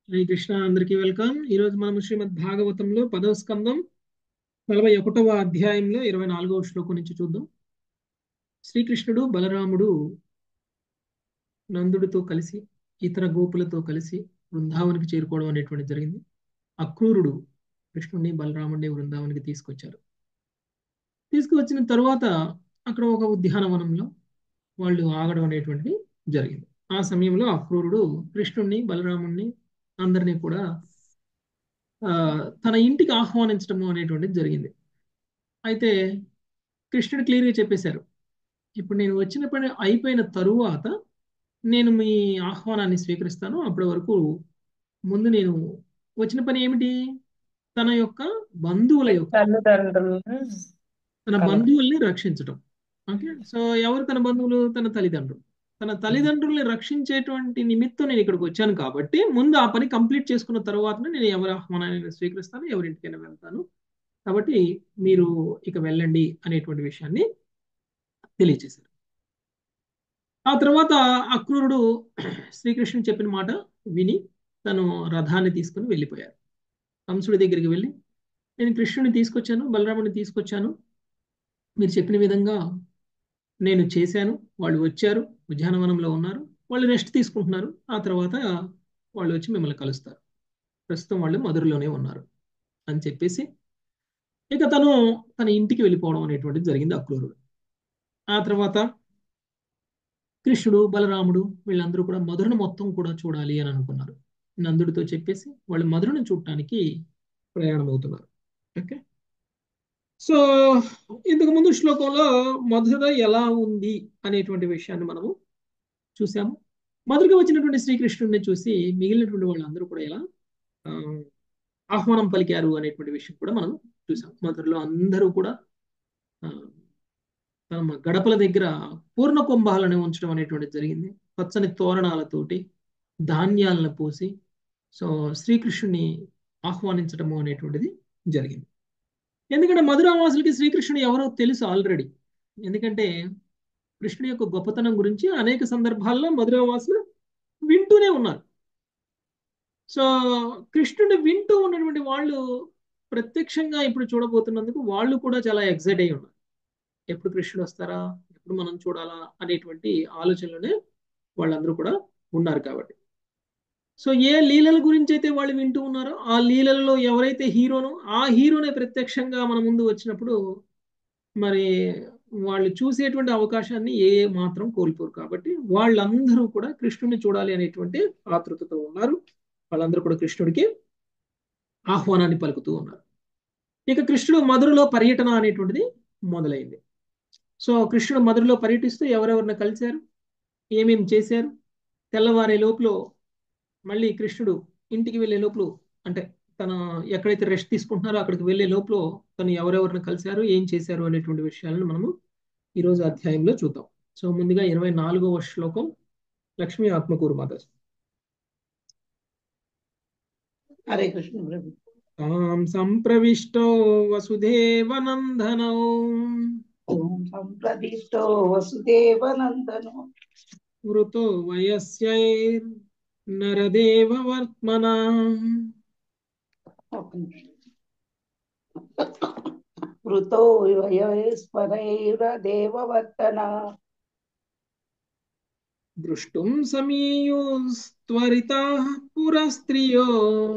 హరే కృష్ణ అందరికీ వెల్కమ్ ఈరోజు మనం శ్రీమద్ భాగవతంలో పదవ స్కందం నలభై ఒకటవ అధ్యాయంలో ఇరవై నాలుగవ శ్లోకం నుంచి చూద్దాం శ్రీకృష్ణుడు బలరాముడు నందుడితో కలిసి ఇతర గోపులతో కలిసి బృందావనికి చేరుకోవడం అనేటువంటి జరిగింది అక్రూరుడు కృష్ణుడిని బలరాముడిని బృందావనికి తీసుకొచ్చారు తీసుకువచ్చిన తర్వాత అక్కడ ఒక ఉద్యానవనంలో వాళ్ళు ఆగడం అనేటువంటిది జరిగింది ఆ సమయంలో అక్రూరుడు కృష్ణుణ్ణి బలరాముణ్ణి అందరినీ కూడా ఆ తన ఇంటికి ఆహ్వానించడము అనేటువంటిది జరిగింది అయితే కృష్ణుడు క్లియర్గా చెప్పేశారు ఇప్పుడు నేను వచ్చిన పని అయిపోయిన తరువాత నేను మీ ఆహ్వానాన్ని స్వీకరిస్తాను అప్పటి వరకు ముందు నేను వచ్చిన పని ఏమిటి తన యొక్క బంధువుల యొక్క తల్లిదండ్రులను తన కలవడం. బంధువుల్ని రక్షించడం ఓకే సో ఎవరు తన బంధువులు తన తల్లిదండ్రులు తన తల్లిదండ్రుల్ని రక్షించేటువంటి నిమిత్తం నేను ఇక్కడికి వచ్చాను కాబట్టి ముందు ఆ పని కంప్లీట్ చేసుకున్న తర్వాతనే నేను ఎవరి ఆహ్వానాన్ని స్వీకరిస్తాను ఎవరింటికైనా వెళ్తాను కాబట్టి మీరు ఇక వెళ్ళండి అనేటువంటి విషయాన్ని తెలియజేశారు ఆ తర్వాత అక్రూరుడు శ్రీకృష్ణుడు చెప్పిన మాట విని తను రథాన్ని తీసుకుని వెళ్ళిపోయారు కంసుడి దగ్గరికి వెళ్ళి నేను కృష్ణుని తీసుకొచ్చాను బలరాముని తీసుకొచ్చాను మీరు చెప్పిన విధంగా నేను చేశాను వాళ్ళు వచ్చారు ఉద్యానవనంలో ఉన్నారు వాళ్ళు రెస్ట్ తీసుకుంటున్నారు ఆ తర్వాత వాళ్ళు వచ్చి మిమ్మల్ని కలుస్తారు ప్రస్తుతం వాళ్ళు మధురలోనే ఉన్నారు అని చెప్పేసి ఇక తను తన ఇంటికి వెళ్ళిపోవడం అనేటువంటిది జరిగింది అక్రూరుడు ఆ తర్వాత కృష్ణుడు బలరాముడు వీళ్ళందరూ కూడా మధురను మొత్తం కూడా చూడాలి అని అనుకున్నారు నందుడితో చెప్పేసి వాళ్ళు మధురను చూడటానికి ప్రయాణం అవుతున్నారు ఓకే సో ఇంతకు ముందు శ్లోకంలో మధుర ఎలా ఉంది అనేటువంటి విషయాన్ని మనము చూసాము మధురగా వచ్చినటువంటి శ్రీకృష్ణుడిని చూసి మిగిలినటువంటి వాళ్ళందరూ కూడా ఎలా ఆ, ఆహ్వానం పలికారు అనేటువంటి విషయం కూడా మనం చూసాం మధురలో అందరూ కూడా ఆ, తమ గడపల దగ్గర పూర్ణ కుంభాలను ఉంచడం అనేటువంటిది జరిగింది పచ్చని తోరణాలతోటి ధాన్యాలను పోసి సో శ్రీకృష్ణుని ఆహ్వానించడము అనేటువంటిది జరిగింది ఎందుకంటే మధురావాసులకి శ్రీకృష్ణుడు ఎవరో తెలుసు ఆల్రెడీ ఎందుకంటే కృష్ణుడి యొక్క గొప్పతనం గురించి అనేక సందర్భాల్లో మధురావాసులు వింటూనే ఉన్నారు సో కృష్ణుడిని వింటూ ఉన్నటువంటి వాళ్ళు ప్రత్యక్షంగా ఇప్పుడు చూడబోతున్నందుకు వాళ్ళు కూడా చాలా ఎక్సైట్ అయి ఉన్నారు ఎప్పుడు కృష్ణుడు వస్తారా ఎప్పుడు మనం చూడాలా అనేటువంటి ఆలోచనలోనే వాళ్ళందరూ కూడా ఉన్నారు కాబట్టి సో ఏ లీలల గురించి అయితే వాళ్ళు వింటూ ఉన్నారో ఆ లీలలలో ఎవరైతే హీరోనో ఆ హీరోనే ప్రత్యక్షంగా మన ముందు వచ్చినప్పుడు మరి వాళ్ళు చూసేటువంటి అవకాశాన్ని ఏ మాత్రం కోల్పోరు కాబట్టి వాళ్ళందరూ కూడా కృష్ణుడిని చూడాలి అనేటువంటి ఆతృతతో ఉన్నారు వాళ్ళందరూ కూడా కృష్ణుడికి ఆహ్వానాన్ని పలుకుతూ ఉన్నారు ఇక కృష్ణుడు మధురలో పర్యటన అనేటువంటిది మొదలైంది సో కృష్ణుడు మధురలో పర్యటిస్తూ ఎవరెవరిని కలిశారు ఏమేమి చేశారు తెల్లవారే లోపల మళ్ళీ కృష్ణుడు ఇంటికి వెళ్ళే లోపల అంటే తన ఎక్కడైతే రెస్ట్ తీసుకుంటున్నారో అక్కడికి వెళ్ళే లోపల తను ఎవరెవరిని కలిశారు ఏం చేశారు అనేటువంటి విషయాలను మనము ఈరోజు అధ్యాయంలో చూద్దాం సో ముందుగా ఇరవై నాలుగవ శ్లోకం లక్ష్మీ ఆత్మకూరు మాత హరే కృష్ణ ప్రభు తాం సంప్రవిష్టో వసుదేవనందనౌ ఓం సంప్రదిష్టో వసుదేవనందను వృతో వయస్యైర్ నరదేవ వర్త్మనా ఒక నిమిషం. వృతో వయస్పరైర దేవవర్తన దృష్టుం సమీయోస్త్వరితా పురస్త్రియో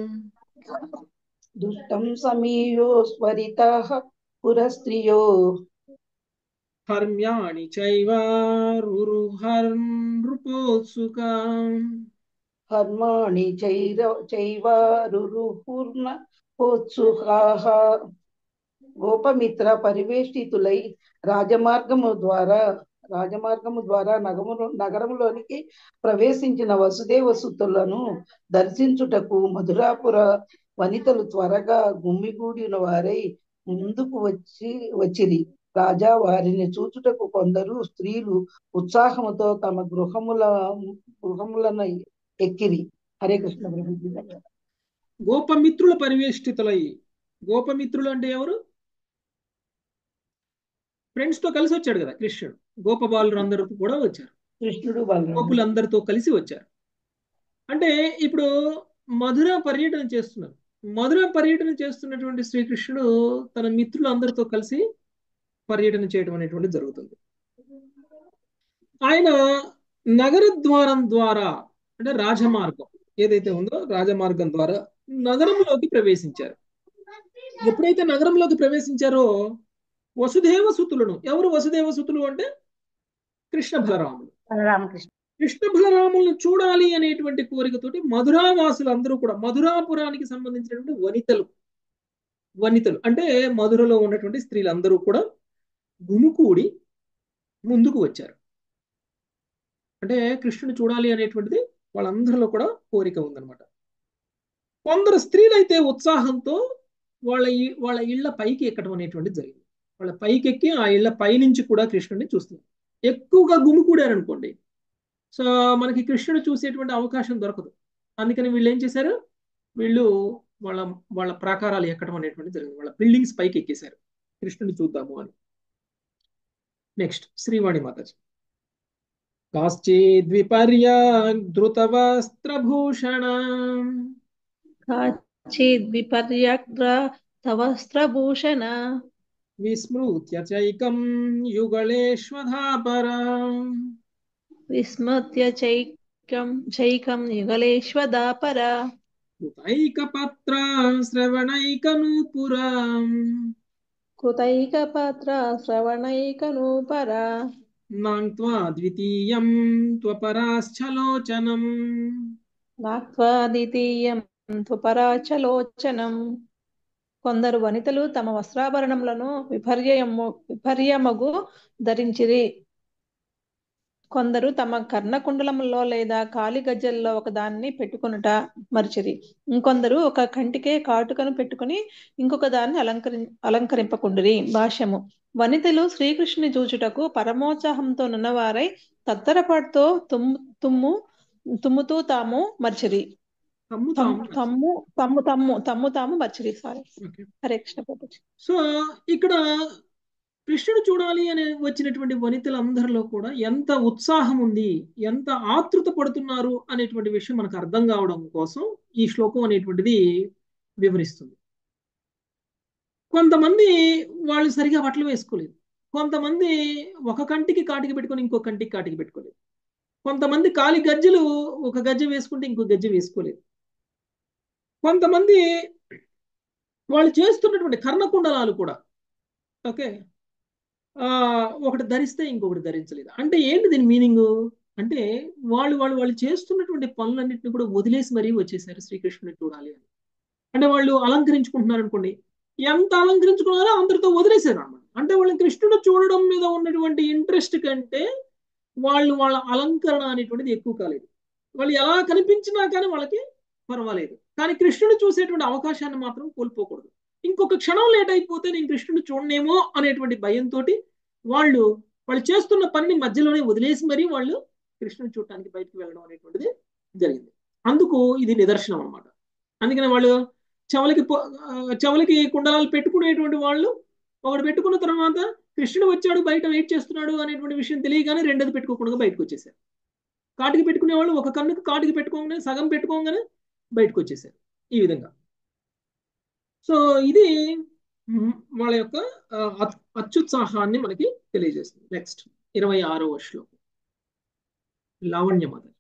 దుష్టం సమీయో స్వరిత పురస్త్రియో హర్మ్యాణి చైవారురుహర్నృపోత్సుకా హర్మాణి చైర చైవారురుహూర్ణ పోత్సుకాహ గోపమిత్ర పరివేష్టితులై రాజమార్గము ద్వారా రాజమార్గము ద్వారా నగము నగరములోనికి ప్రవేశించిన వసుదేవ సుతులను దర్శించుటకు మధురాపుర వనితలు త్వరగా గుమ్మిగూడిన వారై ముందుకు వచ్చి వచ్చిరి రాజా వారిని చూచుటకు కొందరు స్త్రీలు ఉత్సాహముతో తమ గృహముల గృహములను ఎక్కిరి హరే కృష్ణ ప్రభు గోపమిత్రుల పరివేష్టితులై గోపమిత్రులు అంటే ఎవరు ఫ్రెండ్స్ తో కలిసి వచ్చాడు కదా కృష్ణుడు గోపబాలురు అందరూ కూడా వచ్చారు కృష్ణుడు బలరాముడు గోపులందరితో కలిసి వచ్చారు అంటే ఇప్పుడు మధుర పర్యటన చేస్తున్నారు మధుర పర్యటన చేస్తున్నటువంటి శ్రీకృష్ణుడు తన మిత్రులందరితో కలిసి పర్యటన చేయడం అనేటువంటి జరుగుతుంది ఆయన నగర ద్వారం ద్వారా అంటే రాజమార్గం ఏదైతే ఉందో రాజమార్గం ద్వారా నగరంలోకి ప్రవేశించారు ఎప్పుడైతే నగరంలోకి ప్రవేశించారో వసుదేవ సుతులను ఎవరు వసుదేవ సుతులు అంటే కృష్ణ బలరాములు రామకృష్ణ కృష్ణ బలరాములను చూడాలి అనేటువంటి కోరికతోటి మధురావాసులు అందరూ కూడా మధురాపురానికి సంబంధించినటువంటి వనితలు వనితలు అంటే మధురలో ఉన్నటువంటి స్త్రీలందరూ కూడా గుమికూడి ముందుకు వచ్చారు అంటే కృష్ణుని చూడాలి అనేటువంటిది వాళ్ళందరిలో కూడా కోరిక ఉందన్నమాట కొందరు స్త్రీలైతే ఉత్సాహంతో వాళ్ళ ఇ- వాళ్ళ ఇళ్ల పైకి ఎక్కడం అనేటువంటిది జరిగింది వాళ్ళ పైకి ఎక్కి ఆ ఇళ్ల పైనుంచి కూడా కృష్ణుడిని చూస్తున్నారు ఎక్కువగా గుమికూడారనుకోండి సో మనకి కృష్ణుడు చూసేటువంటి అవకాశం దొరకదు అందుకని వీళ్ళు ఏం చేశారు వీళ్ళు వాళ్ళ వాళ్ళ ప్రాకారాలు ఎక్కడం అనేటువంటి జరిగింది వాళ్ళ బిల్డింగ్స్ పైకి ఎక్కేశారు కృష్ణుని చూద్దాము అని నెక్స్ట్ శ్రీవాణి మాతాజీ కాశ్చిద్విపర్యా ధృతవస్త్రభూషణ కాచిద్విపర్యగ్ర తవస్త్రభూషణ విస్మృత్య చైకం యుగళేష్వధాపర విస్మృత్య చైకం చైకం యుగలేష్వదాపర కృతైకపత్ర శ్రవణైకనూపుర కృతైకపత్ర శ్రవణైకనూపర నాంత్వా ద్వితీయం త్వపరాశ్చలోచనం నాక్వా ద్వితీయం త్వపరాచలోచనం కొందరు వనితలు తమ వస్త్రాభరణములను విపర్యము విపర్యమగు ధరించిరి కొందరు తమ కర్ణకుండలములో లేదా కాలి గజ్జల్లో ఒక దాన్ని పెట్టుకొనుట మరిచిరి ఇంకొందరు ఒక కంటికే కాటుకను పెట్టుకుని ఇంకొక దాన్ని అలంకరి అలంకరింపకుండిరి భాష్యము వనితలు శ్రీకృష్ణుని చూచుటకు పరమోత్సాహంతో నున్నవారై తత్తరపాటుతో తుమ్ము తుమ్ము తుమ్ముతూ తాము మర్చిరి తమ్ము తమ్ము తాము తమ్ము తమ్ము తమ్ము తమ్ము తాము మర్చిరి సారీ ఓకే హరే కృష్ణ ప్రభుజీ సో ఇక్కడ కృష్ణుడు చూడాలి అని వచ్చినటువంటి వనితలందరిలో కూడా ఎంత ఉత్సాహం ఉంది ఎంత ఆతృత పడుతున్నారు అనేటువంటి విషయం మనకు అర్థం కావడం కోసం ఈ శ్లోకం అనేటువంటిది వివరిస్తుంది కొంతమంది వాళ్ళు సరిగా బట్టలు వేసుకోలేదు కొంతమంది ఒక కంటికి కాటికి పెట్టుకొని ఇంకో కంటికి కాటికి పెట్టుకోలేదు కొంతమంది కాలి గజ్జలు ఒక గజ్జ వేసుకుంటే ఇంకో గజ్జ వేసుకోలేదు కొంతమంది వాళ్ళు చేస్తున్నటువంటి కర్ణకుండలాలు కూడా ఓకే ఆ, ఒకటి ధరిస్తే ఇంకొకటి ధరించలేదు అంటే ఏంటి దీని మీనింగ్ అంటే వాళ్ళు వాళ్ళు వాళ్ళు చేస్తున్నటువంటి పనులన్నింటినీ కూడా వదిలేసి మరీ వచ్చేసారు శ్రీకృష్ణుని చూడాలి అని అంటే వాళ్ళు అలంకరించుకుంటున్నారు అనుకోండి ఎంత అలంకరించుకున్నారో అందరితో వదిలేశారు అనమాట అంటే వాళ్ళని కృష్ణుడు చూడడం మీద ఉన్నటువంటి ఇంట్రెస్ట్ కంటే వాళ్ళు వాళ్ళ అలంకరణ అనేటువంటిది ఎక్కువ కాలేదు వాళ్ళు ఎలా కనిపించినా కానీ వాళ్ళకి పర్వాలేదు కానీ కృష్ణుడు చూసేటువంటి అవకాశాన్ని మాత్రం కోల్పోకూడదు ఇంకొక క్షణం లేట్ అయిపోతే నేను కృష్ణుడు చూడనేమో అనేటువంటి భయంతో వాళ్ళు వాళ్ళు చేస్తున్న పనిని మధ్యలోనే వదిలేసి మరీ వాళ్ళు కృష్ణుని చూడటానికి బయటకు వెళ్ళడం అనేటువంటిది జరిగింది అందుకు ఇది నిదర్శనం అనమాట అందుకని వాళ్ళు చెవలకి పొ- ఆ, చెవలకి కుండలాలు పెట్టుకునేటువంటి వాళ్ళు ఒకటి పెట్టుకున్న తర్వాత కృష్ణుడు వచ్చాడు బయట వెయిట్ చేస్తున్నాడు అనేటువంటి విషయం తెలియగానే రెండోది పెట్టుకోకుండా బయటకు వచ్చేసారు కాటికి పెట్టుకునే వాళ్ళు ఒక కన్నుకు కాటికి పెట్టుకోగానే సగం పెట్టుకోగానే బయటకు వచ్చేసారు ఈ విధంగా సో ఇది మ్, వాళ్ళ యొక్క ఆ, అత్- అత్యుత్సాహాన్ని మనకి తెలియజేస్తుంది నెక్స్ట్ ఇరవై ఆరో శ్లోకం లావణ్యమద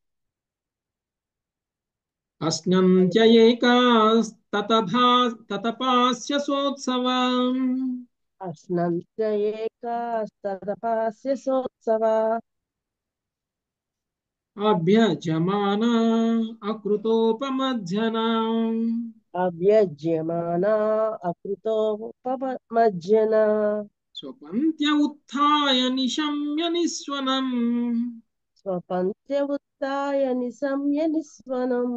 అస్నంత్యేకాస్తతభా తతపాస్య సోత్సవం అస్నంత్య ఏకాస్తదపాస్య సోత్సవ అభ్యజమాన అకృతోపమధ్యనా అవ్యజ్యమాన అకృతోపమజ్జన స్వపంత్య ఉత్థాయ నిశమ్య నిస్వనం స్వపంత్య ఉత్తాయ నిశమ్య నిస్వనం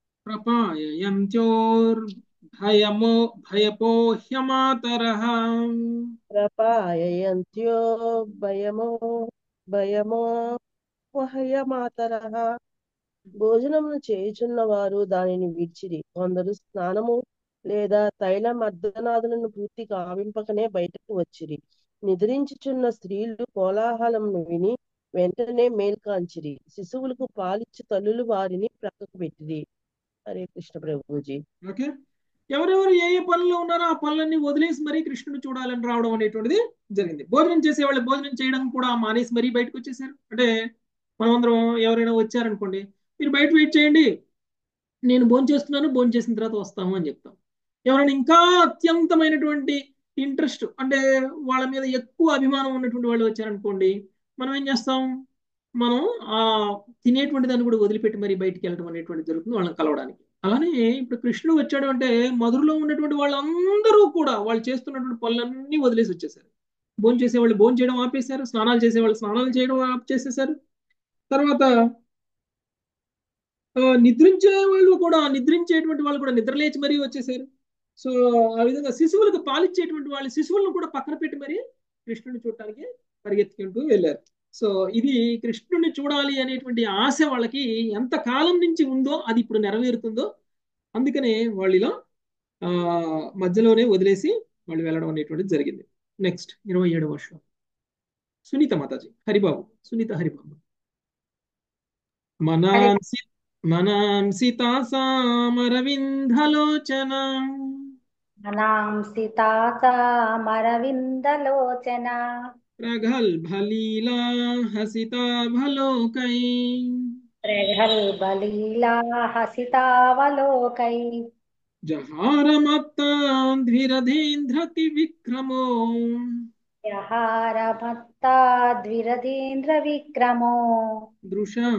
ప్రపాయయంత్యోర్భయమో భయపోహ్యమాతరః ప్రపాయయంత్యో భయమో భయమో వహయమాతరః భోజనమును చేయుచున్న వారు దానిని విడిచిరి కొందరు స్నానము లేదా తైల మర్దనాదులను పూర్తి కావింపకనే బయటకు వచ్చిరి నిద్రించుచున్న స్త్రీలు కోలాహలమును విని వెంటనే మేల్కాంచిరి శిశువులకు పాలిచ్చు తల్లులు వారిని ప్రక్కకు పెట్టిరి హరే కృష్ణ ప్రభుజీ ఓకే ఎవరెవరు ఏ ఏ పనుల్లో ఉన్నారో ఆ పనులన్నీ వదిలేసి మరీ కృష్ణుని చూడాలని రావడం అనేటువంటిది జరిగింది భోజనం చేసేవాళ్ళు భోజనం చేయడం కూడా మానేసి మరీ బయటకు వచ్చేసారు అంటే మనమందరం ఎవరైనా వచ్చారనుకోండి మీరు బయట వెయిట్ చేయండి నేను భోజనం చేస్తున్నాను భోజనం చేసిన తర్వాత వస్తాము అని చెప్తాం ఎవరైనా ఇంకా అత్యంతమైనటువంటి ఇంట్రెస్ట్ అంటే వాళ్ళ మీద ఎక్కువ అభిమానం ఉన్నటువంటి వాళ్ళు వచ్చారనుకోండి మనం ఏం చేస్తాం మనం ఆ తినేటువంటి దాన్ని కూడా వదిలిపెట్టి మరి బయటికి వెళ్ళడం అనేటువంటి జరుగుతుంది వాళ్ళని కలవడానికి అలానే ఇప్పుడు కృష్ణుడు వచ్చాడు అంటే మధురలో ఉన్నటువంటి వాళ్ళందరూ కూడా వాళ్ళు చేస్తున్నటువంటి పనులన్నీ వదిలేసి వచ్చేసారు భోజనం చేసేవాళ్ళు భోజనం చేయడం ఆపేశారు స్నానాలు చేసేవాళ్ళు స్నానాలు చేయడం ఆప్ చేసేసారు తర్వాత ఆ, నిద్రించే వాళ్ళు కూడా నిద్రించేటువంటి వాళ్ళు కూడా నిద్రలేచి మరీ వచ్చేసారు సో ఆ విధంగా శిశువులకు పాలిచ్చేటువంటి వాళ్ళు శిశువులను కూడా పక్కన పెట్టి మరి కృష్ణుని చూడటానికి పరిగెత్తుకుంటూ వెళ్ళారు సో ఇది కృష్ణుని చూడాలి అనేటువంటి ఆశ వాళ్ళకి ఎంత కాలం నుంచి ఉందో అది ఇప్పుడు నెరవేరుతుందో అందుకనే వాళ్ళు ఇలా ఆ, మధ్యలోనే వదిలేసి వాళ్ళు వెళ్ళడం అనేటువంటిది జరిగింది నెక్స్ట్ ఇరవై ఏడవ వర్షం సునీత మాతాజీ హరిబాబు సునీత హరిబాబు మనాంసి మనాంసి తాసామరవిందలోచన మనాంసి తాసామరవిందలోచన ప్రగల్భలీలా హసితాభలోకై ప్రగల్భలీలా హసితావలోకై జహారమత్తాద్విరధీంద్రతి విక్రమో వ్యహారమత్తా ద్విరదీంద్ర విక్రమో దృశాం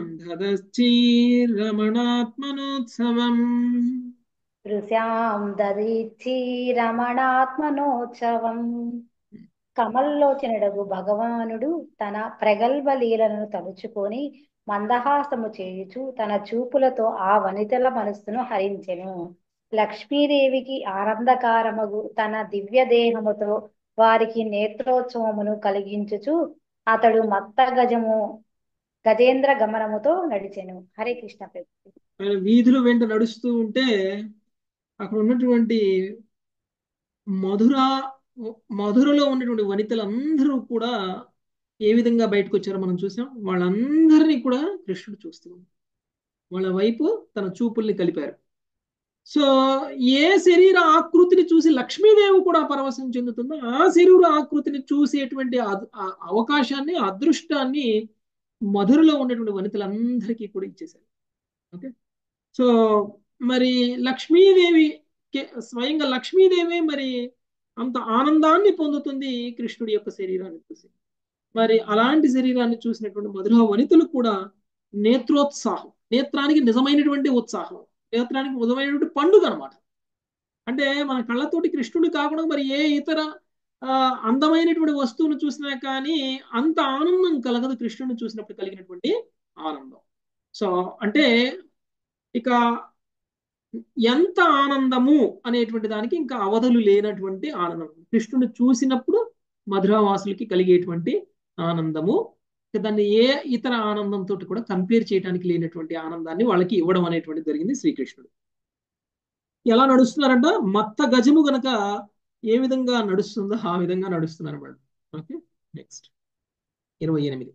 దదశ్చీరమణాత్మనోత్సవం దృశ్యాం దదీచి రమణాత్మనోత్సవం కమల్లోచనుడగు భగవానుడు తన ప్రగల్భ లీలను తలుచుకొని మందహాసము చేయుచు తన చూపులతో ఆ వనితల మనస్సును హరించెను లక్ష్మీదేవికి ఆనందకారమగు తన దివ్య దేహముతో వారికి నేత్రోత్సవమును కలిగించుచు అతడు మత్త గజము గజేంద్ర గమనముతో నడిచెను హరే కృష్ణ ప్రభు ఆయన వీధుల వెంట నడుస్తూ ఉంటే అక్కడ ఉన్నటువంటి మధుర మధురలో ఉన్నటువంటి వనితలందరూ కూడా ఏ విధంగా బయటకు వచ్చారో మనం చూసాం వాళ్ళందరినీ కూడా కృష్ణుడు చూస్తూ ఉన్నాడు. వాళ్ళ వైపు తన చూపుల్ని కలిపారు సో ఏ శరీర ఆకృతిని చూసి లక్ష్మీదేవి కూడా పరవశం చెందుతుందో ఆ శరీర ఆకృతిని చూసేటువంటి అద- ఆ అవకాశాన్ని ఆ అదృష్టాన్ని మధురలో ఉన్నటువంటి వనితలందరికీ కూడా ఇచ్చేశారు ఓకే సో మరి లక్ష్మీదేవి కే- స్వయంగా లక్ష్మీదేవి మరి అంత ఆనందాన్ని పొందుతుంది కృష్ణుడి యొక్క శరీరాన్ని చూసి మరి అలాంటి శరీరాన్ని చూసినటువంటి మధుర వనితలు కూడా నేత్రోత్సాహం నేత్రానికి నిజమైనటువంటి ఉత్సాహం నేత్రానికి నిజమైనటువంటి పండుగ అనమాట అంటే మన కళ్ళతోటి కృష్ణుడు కాకుండా మరి ఏ ఇతర ఆ, అందమైనటువంటి వస్తువును చూసినా కానీ అంత ఆనందం కలగదు కృష్ణుడిని చూసినప్పుడు కలిగినటువంటి ఆనందం సో అంటే ఇక ఎంత ఆనందము అనేటువంటి దానికి ఇంకా అవధులు లేనటువంటి ఆనందం కృష్ణుని చూసినప్పుడు మధురావాసులకి కలిగేటువంటి ఆనందము ఇక దాన్ని ఏ ఇతర ఆనందంతో కూడా కంపేర్ చేయడానికి లేనటువంటి ఆనందాన్ని వాళ్ళకి ఇవ్వడం అనేటువంటి జరిగింది శ్రీకృష్ణుడు ఎలా నడుస్తున్నారంట మత్త గజము గనక ఏ విధంగా నడుస్తుందో ఆ విధంగా నడుస్తున్నారు వాళ్ళు ఓకే నెక్స్ట్ ఇరవై ఎనిమిది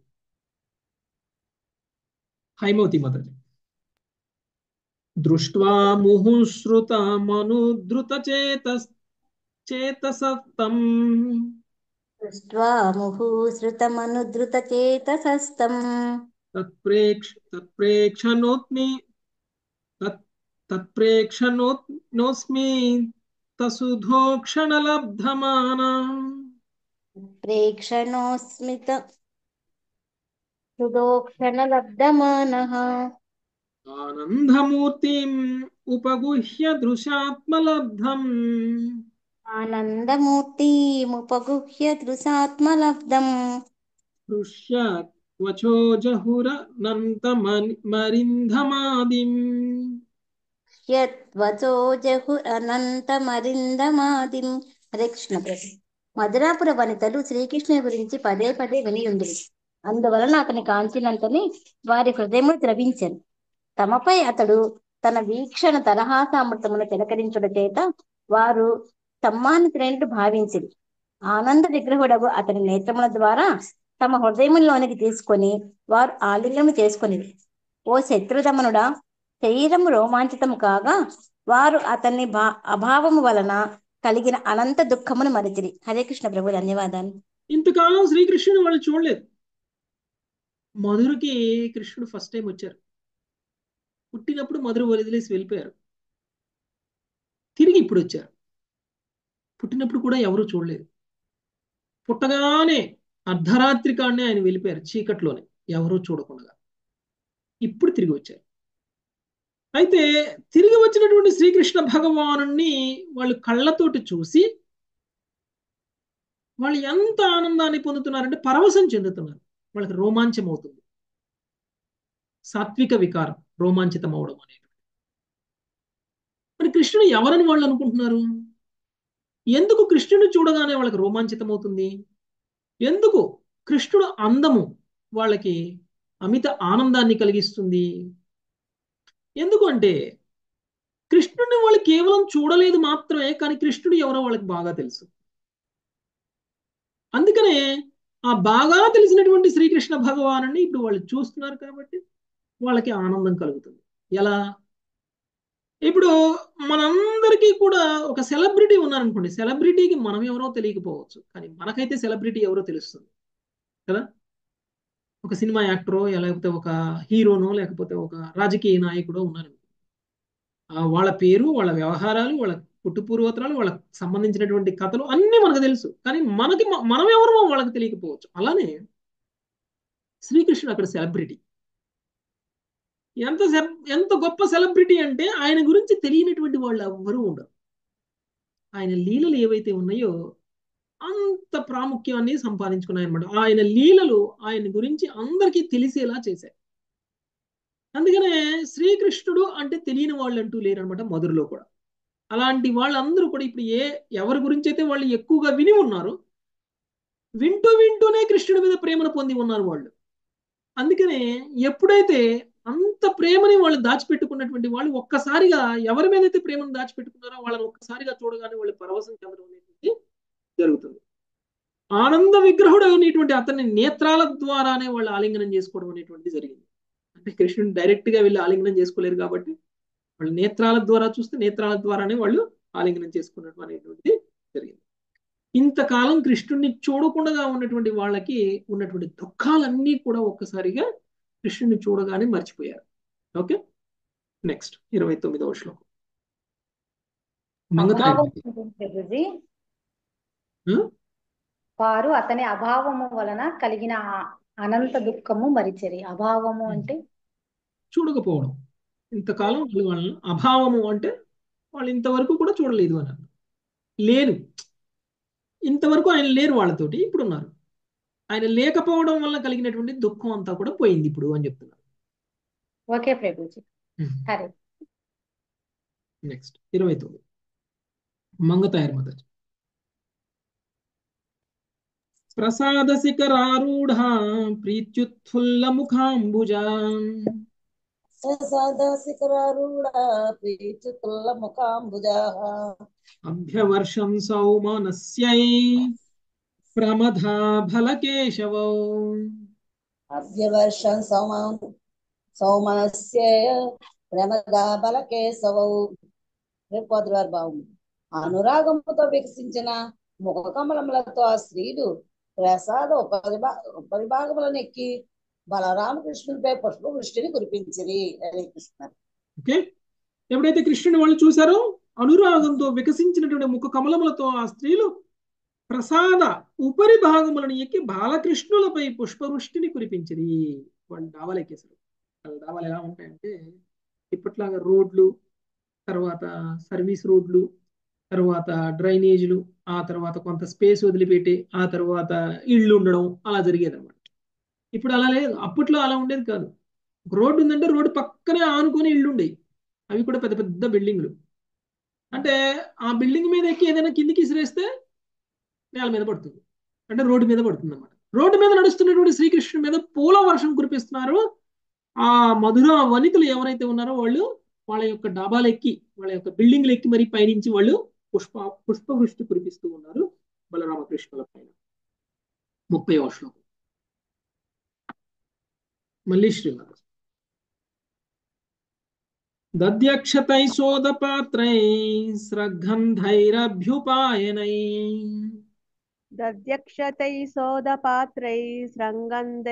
హైమవతి మాతాజీ దృష్ట్వా ముహుశ్రుతమనుద్రుత చేత చేతసత్తం దృష్ట్వా ముహూసృతమనుద్రుతచేతసస్తం తత్ప్రేక్ష తత్ప్రేక్షణోత్మి తత్ తత్ప్రేక్షణోస్మి తసుధోక్షణలబ్ధమానా ప్రేక్షణోస్మిత హృదోక్షణలబ్ధమానః ఆనందమూర్తిం ఉపగుహ్య దృశాత్మలబ్ధం ఆనందమూర్తిముపగుహ్య దృశాత్మలబ్ధం దృశ్య వచో జహురనంతమరింధమాదిం యద్వచో జహురనంతమరిందమాదిం హరే కృష్ణ ప్రభు మధురాపుర వనితలు శ్రీకృష్ణుని గురించి పదే పదే విని ఉండిరి అందువలన అతని కాంచినంతని వారి హృదయములు ద్రవించెను తమపై అతడు తన వీక్షణ తరహాసామృతమును తిలకరించుట చేత వారు సమ్మానితులైనట్టు భావించిరి ఆనంద విగ్రహుడగు అతని నేత్రముల ద్వారా తమ హృదయములోనికి తీసుకొని వారు ఆలింగనం చేసుకొని ఓ శత్రుదమనుడా శరీరము రోమాంచితం కాగా వారు అతన్ని భా అభావము వలన కలిగిన అనంత దుఃఖమును మరిచిరి హరే కృష్ణ ప్రభు ధన్యవాదాలు ఇంతకాలం శ్రీకృష్ణుని వాళ్ళు చూడలేదు మధురకి కృష్ణుడు ఫస్ట్ టైం వచ్చారు పుట్టినప్పుడు మధుర వదిలేసి వెళ్ళిపోయారు తిరిగి ఇప్పుడు వచ్చారు పుట్టినప్పుడు కూడా ఎవరు చూడలేదు పుట్టగానే అర్ధరాత్రి కాడనే ఆయన వెళ్ళిపోయారు చీకట్లోనే ఎవరూ చూడకుండా ఇప్పుడు తిరిగి వచ్చారు అయితే తిరిగి వచ్చినటువంటి శ్రీకృష్ణ భగవానుణ్ణి వాళ్ళు కళ్ళతోటి చూసి వాళ్ళు ఎంత ఆనందాన్ని పొందుతున్నారంటే పరవశం చెందుతున్నారు వాళ్ళకి రోమాంచం అవుతుంది సాత్విక వికారం రోమాంచితం అవడం అనేది మరి కృష్ణుడు ఎవరని వాళ్ళు అనుకుంటున్నారు ఎందుకు కృష్ణుడు చూడగానే వాళ్ళకి రోమాంచితం అవుతుంది ఎందుకు కృష్ణుడు అందము వాళ్ళకి అమిత ఆనందాన్ని కలిగిస్తుంది ఎందుకు అంటే కృష్ణుడిని వాళ్ళు కేవలం చూడలేదు మాత్రమే కానీ కృష్ణుడు ఎవరో వాళ్ళకి బాగా తెలుసు అందుకనే ఆ బాగా తెలిసినటువంటి శ్రీకృష్ణ భగవాను ఇప్పుడు వాళ్ళు చూస్తున్నారు కాబట్టి వాళ్ళకి ఆనందం కలుగుతుంది ఎలా ఇప్పుడు మనందరికీ కూడా ఒక సెలబ్రిటీ ఉన్నారనుకోండి సెలబ్రిటీకి మనం ఎవరో తెలియకపోవచ్చు కానీ మనకైతే సెలబ్రిటీ ఎవరో తెలుస్తుంది కదా ఒక సినిమా యాక్టరో లేకపోతే ఒక హీరోనో లేకపోతే ఒక రాజకీయ నాయకుడో ఉన్నారు వాళ్ళ పేరు వాళ్ళ వ్యవహారాలు వాళ్ళ పుట్టుపూర్వతరాలు వాళ్ళకి సంబంధించినటువంటి కథలు అన్నీ మనకు తెలుసు కానీ మనకి మనం ఎవరో వాళ్ళకి తెలియకపోవచ్చు అలానే శ్రీకృష్ణుడు అక్కడ సెలబ్రిటీ ఎంత ఎంత గొప్ప సెలబ్రిటీ అంటే ఆయన గురించి తెలియనటువంటి వాళ్ళు ఎవ్వరూ ఉండరు ఆయన లీలలు ఏవైతే ఉన్నాయో అంత ప్రాముఖ్యాన్ని సంపాదించుకున్నాయన్నమాట ఆయన లీలలు ఆయన గురించి అందరికీ తెలిసేలా చేశాయి అందుకనే శ్రీకృష్ణుడు అంటే తెలియని వాళ్ళు అంటూ లేరనమాట మధురలో కూడా అలాంటి వాళ్ళందరూ కూడా ఇప్పుడు ఏ ఎవరి గురించి అయితే వాళ్ళు ఎక్కువగా విని ఉన్నారు వింటూ వింటూనే కృష్ణుడి మీద ప్రేమను పొంది ఉన్నారు వాళ్ళు అందుకనే ఎప్పుడైతే అంత ప్రేమని వాళ్ళు దాచిపెట్టుకున్నటువంటి వాళ్ళు ఒక్కసారిగా ఎవరి మీద అయితే ప్రేమను దాచిపెట్టుకున్నారో వాళ్ళని ఒక్కసారిగా చూడగానే వాళ్ళు పరవశం చెందడం అనేటువంటి జరుగుతుంది ఆనంద విగ్రహుడు అనేటువంటి అతన్ని నేత్రాల ద్వారానే వాళ్ళు ఆలింగనం చేసుకోవడం అనేటువంటిది జరిగింది అంటే కృష్ణుని డైరెక్ట్ గా వెళ్ళి ఆలింగనం చేసుకోలేరు కాబట్టి వాళ్ళు నేత్రాల ద్వారా చూస్తే నేత్రాల ద్వారానే వాళ్ళు ఆలింగనం చేసుకున్నట్టు అనేటువంటిది జరిగింది ఇంతకాలం కృష్ణుడిని చూడకుండా ఉన్నటువంటి వాళ్ళకి ఉన్నటువంటి దుఃఖాలన్నీ కూడా ఒక్కసారిగా కృష్ణుని చూడగానే మర్చిపోయారు ఓకే నెక్స్ట్ ఇరవై తొమ్మిదవ శ్లోకం ప్రభుజీ వారు అతని అభావము వలన కలిగిన అనంత దుఃఖము మరిచరి అభావము అంటే చూడకపోవడం ఇంతకాలం వాళ్ళు వాళ్ళని అభావము అంటే వాళ్ళు ఇంతవరకు కూడా చూడలేదు అని లేరు ఇంతవరకు ఆయన లేరు వాళ్ళతోటి ఇప్పుడు ఉన్నారు ఆయన లేకపోవడం వల్ల కలిగినటువంటి దుఃఖం అంతా కూడా పోయింది ఇప్పుడు అని చెప్తున్నారు ఓకే ప్రభుజీ సరే నెక్స్ట్ ఇరవై తొమ్మిది మంగతాయర్ మదర్ ప్రసాద శిఖరారూఢ ప్రీత్యుత్ఫుల్ల ముఖాంబుజా ప్రసాద శిఖరారూఢ ప్రీత్యుత్ఫుల్ల ముఖాంబుజా అభ్యవర్షం సౌమనస్యై ప్రమథా ఫలకేశవౌ అభ్యవర్షం సౌమ సౌమనస్య ప్రమదా బలకేశవౌ రేపు వారు బాగుంది అనురాగముతో వికసించిన ముఖ కమలములతో ఆ స్త్రీలు ప్రసాద ఉపరిభా ఉపరిభాగములను ఎక్కి బలరామకృష్ణుడిపై పుష్పవృష్టిని కురిపించిరి హరే కృష్ణ ఓకే ఎప్పుడైతే కృష్ణుని వాళ్ళు చూసారో అనురాగంతో వికసించినటువంటి ముఖ కమలములతో ఆ స్త్రీలు ప్రసాద ఉపరి భాగములను ఎక్కి బాలకృష్ణులపై పుష్పవృష్టిని కురిపించిరి వాళ్ళు డాబాలు ఎక్కేశారు వాళ్ళ డాబాలు ఎలా ఉంటాయంటే ఇప్పట్లాగా రోడ్లు తర్వాత సర్వీస్ రోడ్లు తర్వాత డ్రైనేజీలు ఆ తర్వాత కొంత స్పేస్ వదిలిపెట్టి ఆ తర్వాత ఇళ్ళు ఉండడం అలా జరిగేది అనమాట ఇప్పుడు అలా లేదు అప్పట్లో అలా ఉండేది కాదు ఒక రోడ్డు ఉందంటే రోడ్డు పక్కనే ఆనుకొని ఇళ్ళు ఉండేవి అవి కూడా పెద్ద పెద్ద బిల్డింగ్లు అంటే ఆ బిల్డింగ్ మీద ఎక్కి ఏదైనా కిందికి ఇసిరేస్తే నేల మీద పడుతుంది అంటే రోడ్డు మీద పడుతుంది అనమాట రోడ్డు మీద నడుస్తున్నటువంటి శ్రీకృష్ణుడి మీద పూల వర్షం కురిపిస్తున్నారు ఆ మధుర వనితలు ఎవరైతే ఉన్నారో వాళ్ళు వాళ్ళ యొక్క డాబాలు ఎక్కి వాళ్ళ యొక్క బిల్డింగ్లు ఎక్కి మరి పైనుంచి వాళ్ళు పుష్ప పుష్పవృష్టి కురిపిస్తూ ఉన్నారు బలరామకృష్ణుల పైన ముప్పై శ్లోకం మళ్ళీ శ్రీవారు దద్యక్షతై సోదపాత్రై స్రగ్గంధైరభ్యుపాయనై దధ్యక్షతై సోదపాత్రై స్రంగంధ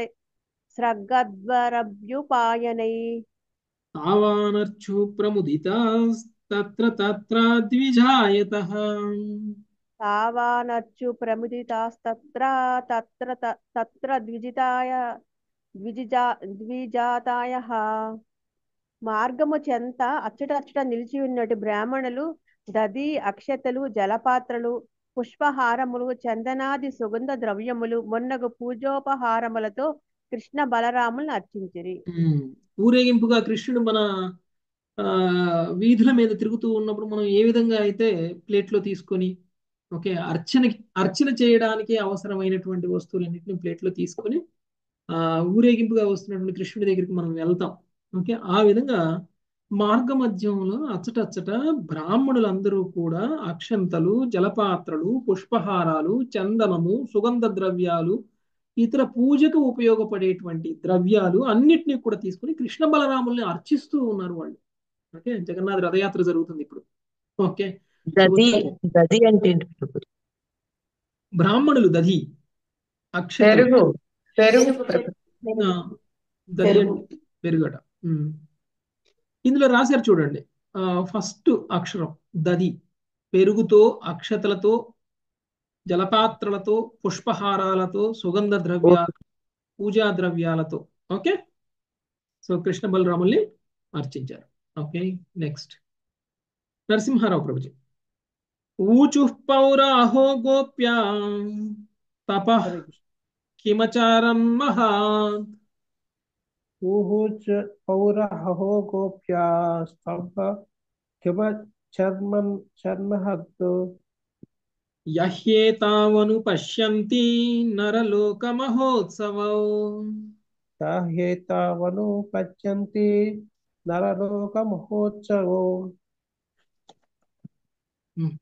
స్రగ్గద్వరభ్యుపాయనై తావానర్చు ప్రముదితాస్తత్ర తత్ర ద్విజాయతః తావానర్చు ప్రముదితాస్తత్ర తత్ర త- తత్ర ద్విజితాయ ద్విజిజా ద్విజాతాయ మార్గము చెంత అచ్చట అచ్చట నిలిచి ఉన్నట్టు బ్రాహ్మణులు దది అక్షతలు జలపాత్రలు పుష్పహారములు చందనాది సుగంధ ద్రవ్యములు మొన్నగు పూజోపహారములతో కృష్ణ బలరాములను అర్చించిరి ఉమ్. ఊరేగింపుగా కృష్ణుడు మన ఆ వీధుల మీద తిరుగుతూ ఉన్నప్పుడు మనం ఏ విధంగా అయితే ప్లేట్లో తీసుకొని ఓకే అర్చన అర్చన చేయడానికి అవసరమైనటువంటి వస్తువులన్నింటినీ ప్లేట్లో తీసుకొని ఆ ఊరేగింపుగా వస్తున్నటువంటి కృష్ణుడి దగ్గరికి మనం వెళ్తాం ఓకే ఆ విధంగా మార్గ మధ్యంలో అచ్చటచ్చట బ్రాహ్మణులందరూ కూడా అక్షంతలు జలపాత్రలు పుష్పహారాలు చందనము సుగంధ ద్రవ్యాలు ఇతర పూజకు ఉపయోగపడేటువంటి ద్రవ్యాలు అన్నిటినీ కూడా తీసుకుని కృష్ణ బలరాముల్ని అర్చిస్తూ ఉన్నారు వాళ్ళు ఓకే జగన్నాథ రథయాత్ర జరుగుతుంది ఇప్పుడు ఓకే దది దది అంటే ఏంటి ప్రభు బ్రాహ్మణులు దధి అక్షతలు పెరుగు పెరుగు ప్రభు ఆ, దధి అంటే పెరుగట ఉమ్. ఇందులో రాశారు చూడండి ఫస్ట్ అక్షరం దది పెరుగుతో అక్షతలతో జలపాత్రలతో పుష్పహారాలతో సుగంధ ద్రవ్యాలు పూజా ద్రవ్యాలతో ఓకే సో కృష్ణ బలరాముల్ని అర్చించారు ఓకే నెక్స్ట్ నరసింహారావు ప్రభుజీ ఊచు పౌరాహో గోప్యా తప హరే కృష్ణ కిమచారం మహాత్ ఊహూచ పౌరహో గోప్యా స్తంభ కిమ చర్మన్ చర్మహద్దు యహ్యేతావను పశ్యంతి నరలోక మహోత్సవౌ సాహేతావను పశ్యంతి నరలోక మహోత్సవం ఉమ్.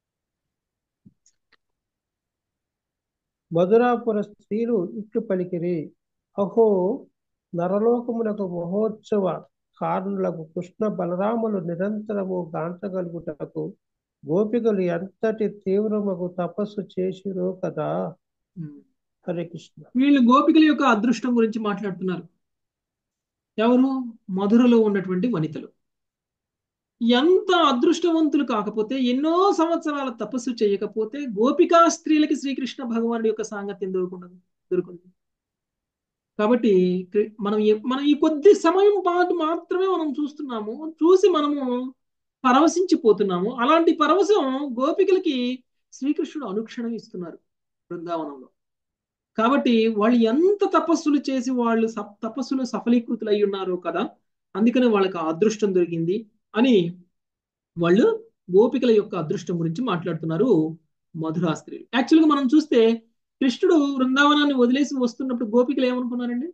మధురాపుర స్త్రీలు ఇట్లు పలికిరి అహో నరలోకమునకు మహోత్సవ కారణులకు కృష్ణ బలరాములు నిరంతరము గాంచగలుగుటకు గోపికలు ఎంతటి తీవ్రమగు తపస్సు చేసిరో కదా ఉమ్. హరే కృష్ణ వీళ్ళు గోపికల యొక్క అదృష్టం గురించి మాట్లాడుతున్నారు ఎవరు మధురలో ఉన్నటువంటి వనితలు ఎంత అదృష్టవంతులు కాకపోతే ఎన్నో సంవత్సరాల తపస్సు చేయకపోతే గోపికా స్త్రీలకి శ్రీకృష్ణ భగవానుడి యొక్క సాంగత్యం దొరకకుండా దొరుకుతుంది కాబట్టి కృ- మనం ఎ- మనం ఈ కొద్ది సమయం పాటు మాత్రమే మనం చూస్తున్నాము చూసి మనము పరవశించిపోతున్నాము అలాంటి పరవశం గోపికలకి శ్రీకృష్ణుడు అనుక్షణం ఇస్తున్నారు బృందావనంలో కాబట్టి వాళ్ళు ఎంత తపస్సులు చేసి వాళ్ళు సప్- తపస్సులు సఫలీకృతులు అయి ఉన్నారో కదా అందుకనే వాళ్ళకి ఆ అదృష్టం దొరికింది అని వాళ్ళు గోపికల యొక్క అదృష్టం గురించి మాట్లాడుతున్నారు మధురా స్త్రీలు యాక్చువల్గా మనం చూస్తే కృష్ణుడు బృందావనాన్ని వదిలేసి వస్తున్నప్పుడు గోపికలు ఏమనుకున్నారండి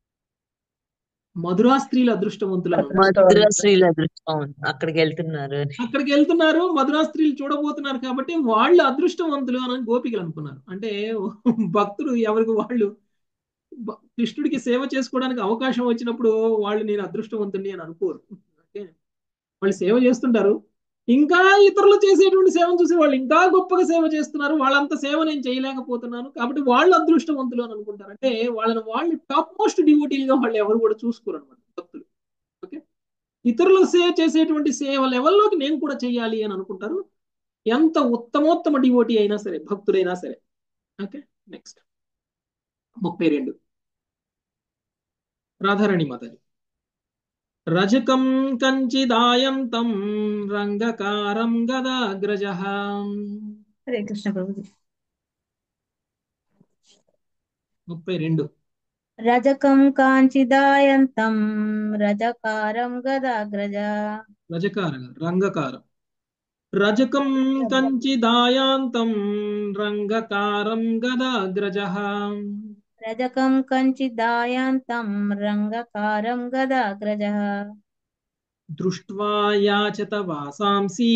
మధురా స్త్రీల అదృష్టవంతులు అని అనుకున్నారు. మధుర శ్రీల అదృష్టం అక్కడికి వెళ్తున్నారు అని అక్కడికి వెళ్తున్నారు మధురా స్త్రీలు చూడబోతున్నారు కాబట్టి వాళ్ళు అదృష్టవంతులు అని గోపికలు అనుకున్నారు అంటే భక్తులు ఎవరికి వాళ్ళు బ- కృష్ణుడికి సేవ చేసుకోవడానికి అవకాశం వచ్చినప్పుడు వాళ్ళు నేను అదృష్టవంతుని అని అనుకోరు ఓకే వాళ్ళు సేవ చేస్తుంటారు ఇంకా ఇతరులు చేసేటువంటి సేవను చూసి వాళ్ళు ఇంకా గొప్పగా సేవ చేస్తున్నారు వాళ్ళంత సేవ నేను చేయలేకపోతున్నాను కాబట్టి వాళ్ళు అదృష్టవంతులు అని అనుకుంటారు అంటే వాళ్ళని వాళ్ళు టాప్ మోస్ట్ డివోటీలుగా వాళ్ళు ఎవరు కూడా చూసుకోరు అనమాట భక్తులు ఓకే ఇతరులు సేవ చేసేటువంటి సేవ లెవెల్లోకి నేను కూడా చేయాలి అని అనుకుంటారు ఎంత ఉత్తమోత్తమ డివోటీ అయినా సరే భక్తుడైనా సరే ఓకే నెక్స్ట్ ముప్పై రెండు రాధారాణి మాతాజీ రజకం కంచిదాయంతం రంగకారం గదాగ్రజ హరే కృష్ణ ప్రభుజీ ముప్పై రెండు రజకం కాంచిదాయంతం రజకారం గదాగ్రజ రజకార రంగకారం రజకం కంచిదాయాంతం రంగకారం గదాగ్రజ రజకం కంచిదాయాంతం రంగకారం గదాగ్రజ దృష్ట్వా యాచత వాసాంసి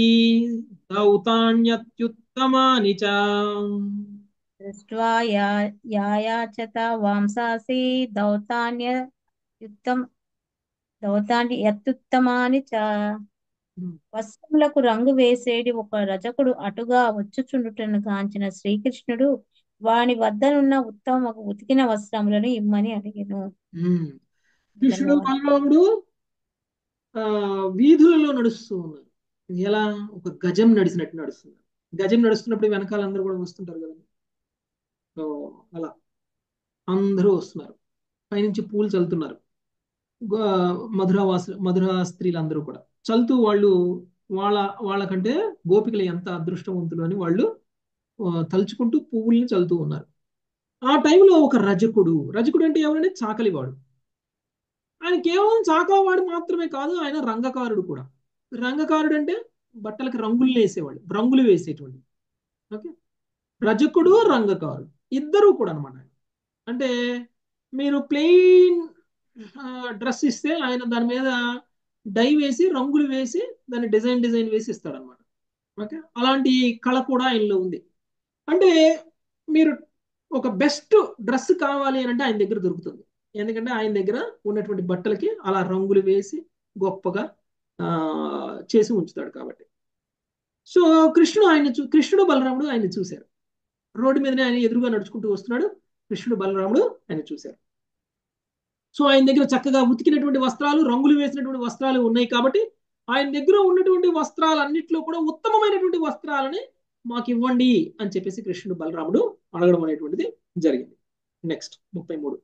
దౌతాన్యత్యుత్తమాని చ దృష్ట్వా యా- యాయాచత వాంసాసి దౌతాన్య యుక్తం దౌతాన్ని అత్యుత్తమాని చ ఉమ్. వస్త్రములకు రంగు వేసేటి ఒక రజకుడు అటుగా వచ్చుచుండుటను కాంచిన శ్రీకృష్ణుడు వాని వద్దనున్న ఉత్తమ ఉతికిన వస్త్రములను ఇమ్మని అడిగెను ఉమ్. కృష్ణుడు ధన్యవాదాలు బలరాముడు ఆ వీధులలో నడుస్తూ ఉన్నారు ఎలా ఒక గజం నడిచినట్టు నడుస్తున్నారు గజం నడుస్తున్నప్పుడు వెనకాల అందరూ కూడా వస్తుంటారు కదా సో అలా అందరూ వస్తున్నారు పైనుంచి పూలు చల్లుతున్నారు గో- మధురావాసు మధురా స్త్రీలు అందరూ కూడా చల్లుతూ వాళ్ళు వాళ్ళ వాళ్ళకంటే గోపికలు ఎంత అదృష్టవంతులు అని వాళ్ళు ఆ, తలుచుకుంటూ పువ్వుల్ని చల్లుతూ ఉన్నారు ఆ టైంలో ఒక రజకుడు రజకుడు అంటే ఎవరంటే చాకలివాడు ఆయన కేవలం చాకలివాడు మాత్రమే కాదు ఆయన రంగకారుడు కూడా రంగకారుడు అంటే బట్టలకు రంగులు వేసేవాడు రంగులు వేసేటువంటి ఓకే రజకుడు రంగకారుడు ఇద్దరు కూడా అనమాట అంటే మీరు ప్లెయిన్ డ్రెస్ ఇస్తే ఆయన దాని మీద డై వేసి రంగులు వేసి దాన్ని డిజైన్ డిజైన్ వేసి ఇస్తాడు అనమాట ఓకే అలాంటి కళ కూడా ఆయనలో ఉంది అంటే మీరు ఒక బెస్ట్ డ్రెస్ కావాలి అని అంటే ఆయన దగ్గర దొరుకుతుంది ఎందుకంటే ఆయన దగ్గర ఉన్నటువంటి బట్టలకి అలా రంగులు వేసి గొప్పగా ఆ, చేసి ఉంచుతాడు కాబట్టి సో కృష్ణుడు ఆయన చూ కృష్ణుడు బలరాముడు ఆయన చూశారు రోడ్డు మీదనే ఆయన ఎదురుగా నడుచుకుంటూ వస్తున్నాడు కృష్ణుడు బలరాముడు ఆయన చూశారు సో ఆయన దగ్గర చక్కగా ఉతికినటువంటి వస్త్రాలు రంగులు వేసినటువంటి వస్త్రాలు ఉన్నాయి కాబట్టి ఆయన దగ్గర ఉన్నటువంటి వస్త్రాలన్నింటిలో కూడా ఉత్తమమైనటువంటి వస్త్రాలని మాకు ఇవ్వండి అని చెప్పేసి కృష్ణుడు బలరాముడు అడగడం అనేటువంటిది జరిగింది నెక్స్ట్ ముప్పై మూడు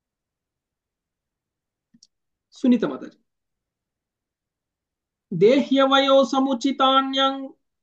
సునీత మాతాజీ దేహ్యవయో సముచితాన్యం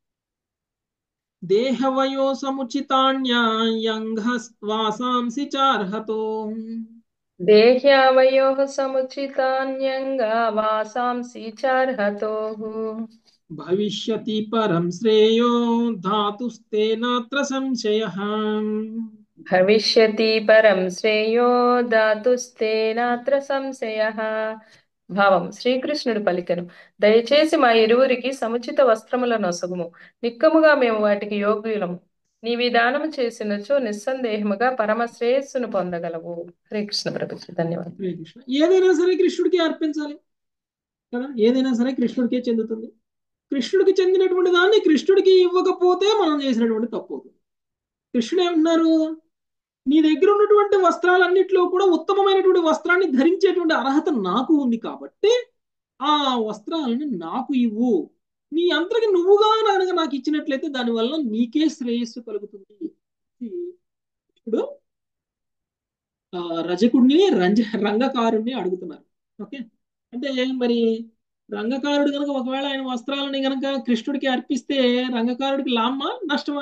దేహవయో సముచితాన్యాంగ వాసాంసి చార్హతో దేహ్యావయోః సముచితాన్యంగా వాసాంసి చార్హతోః భవిష్యతి పరం శ్రేయో ధాతుస్తేనాత్ర సంశయ భవిష్యతి పరం శ్రేయో దాతుస్తేనాత్ర సంశయః భావం శ్రీకృష్ణుడు పలికెను దయచేసి మా ఇరువురికి సముచిత వస్త్రముల నొసగుము నిక్కముగా మేము వాటికి యోగ్యులము నీ విధానము చేసినచో నిస్సందేహముగా పరమ శ్రేయస్సును పొందగలవు హరే కృష్ణ ప్రభుజీ ధన్యవాదాలు హరే కృష్ణ ఏదైనా సరే కృష్ణుడికి అర్పించాలి కదా ఏదైనా సరే కృష్ణుడికే చెందుతుంది కృష్ణుడికి చెందినటువంటి దాన్ని కృష్ణుడికి ఇవ్వకపోతే మనం చేసినటువంటి తప్పు అవుతుంది కృష్ణుడు ఏమంటున్నారు నీ దగ్గర ఉన్నటువంటి వస్త్రాలన్నింటిలో కూడా ఉత్తమమైనటువంటి వస్త్రాన్ని ధరించేటువంటి అర్హత నాకు ఉంది కాబట్టి ఆ వస్త్రాలను నాకు ఇవ్వు నీ అంతరికి నువ్వుగా కనుక నాకు ఇచ్చినట్లయితే దానివల్ల నీకే శ్రేయస్సు కలుగుతుంది ఇప్పుడు ఆ, రజకుడిని రంజ రంగకారుణ్ణి అడుగుతున్నారు ఓకే అంటే మరి రంగకారుడు గనక ఒకవేళ ఆయన వస్త్రాలని గనక కృష్ణుడికి అర్పిస్తే రంగకారుడికి లాభమా నష్టమా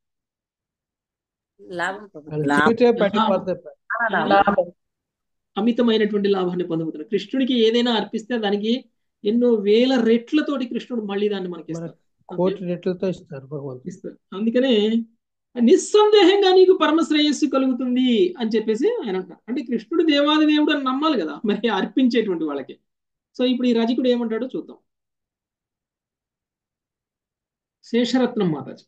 లాభం ప్రభు. ఆయన లాభం సీటే పట్టిపోతాయి చాలా లాభం. లాభం అమితమైనటువంటి లాభాన్ని పొందుతున్నారు కృష్ణుడికి ఏదైనా అర్పిస్తే దానికి ఎన్నో వేల రెట్లతోటి కృష్ణుడు మళ్ళీ దాన్ని మనకి మన ఇస్తారు ఓకే కోటి రెట్లతో ఇస్తారు భగవంతుడు ఇస్తారు అందుకనే నిస్సందేహంగా నీకు పరమ శ్రేయస్సు కలుగుతుంది అని చెప్పేసి ఆయన అంటారు అంటే కృష్ణుడు దేవాది దేవుడు అని నమ్మాలి కదా మరి అర్పించేటువంటి వాళ్ళకి సో ఇప్పుడు ఈ రజకుడు ఏమంటాడో చూద్దాం శేషరత్నం మాతాజీ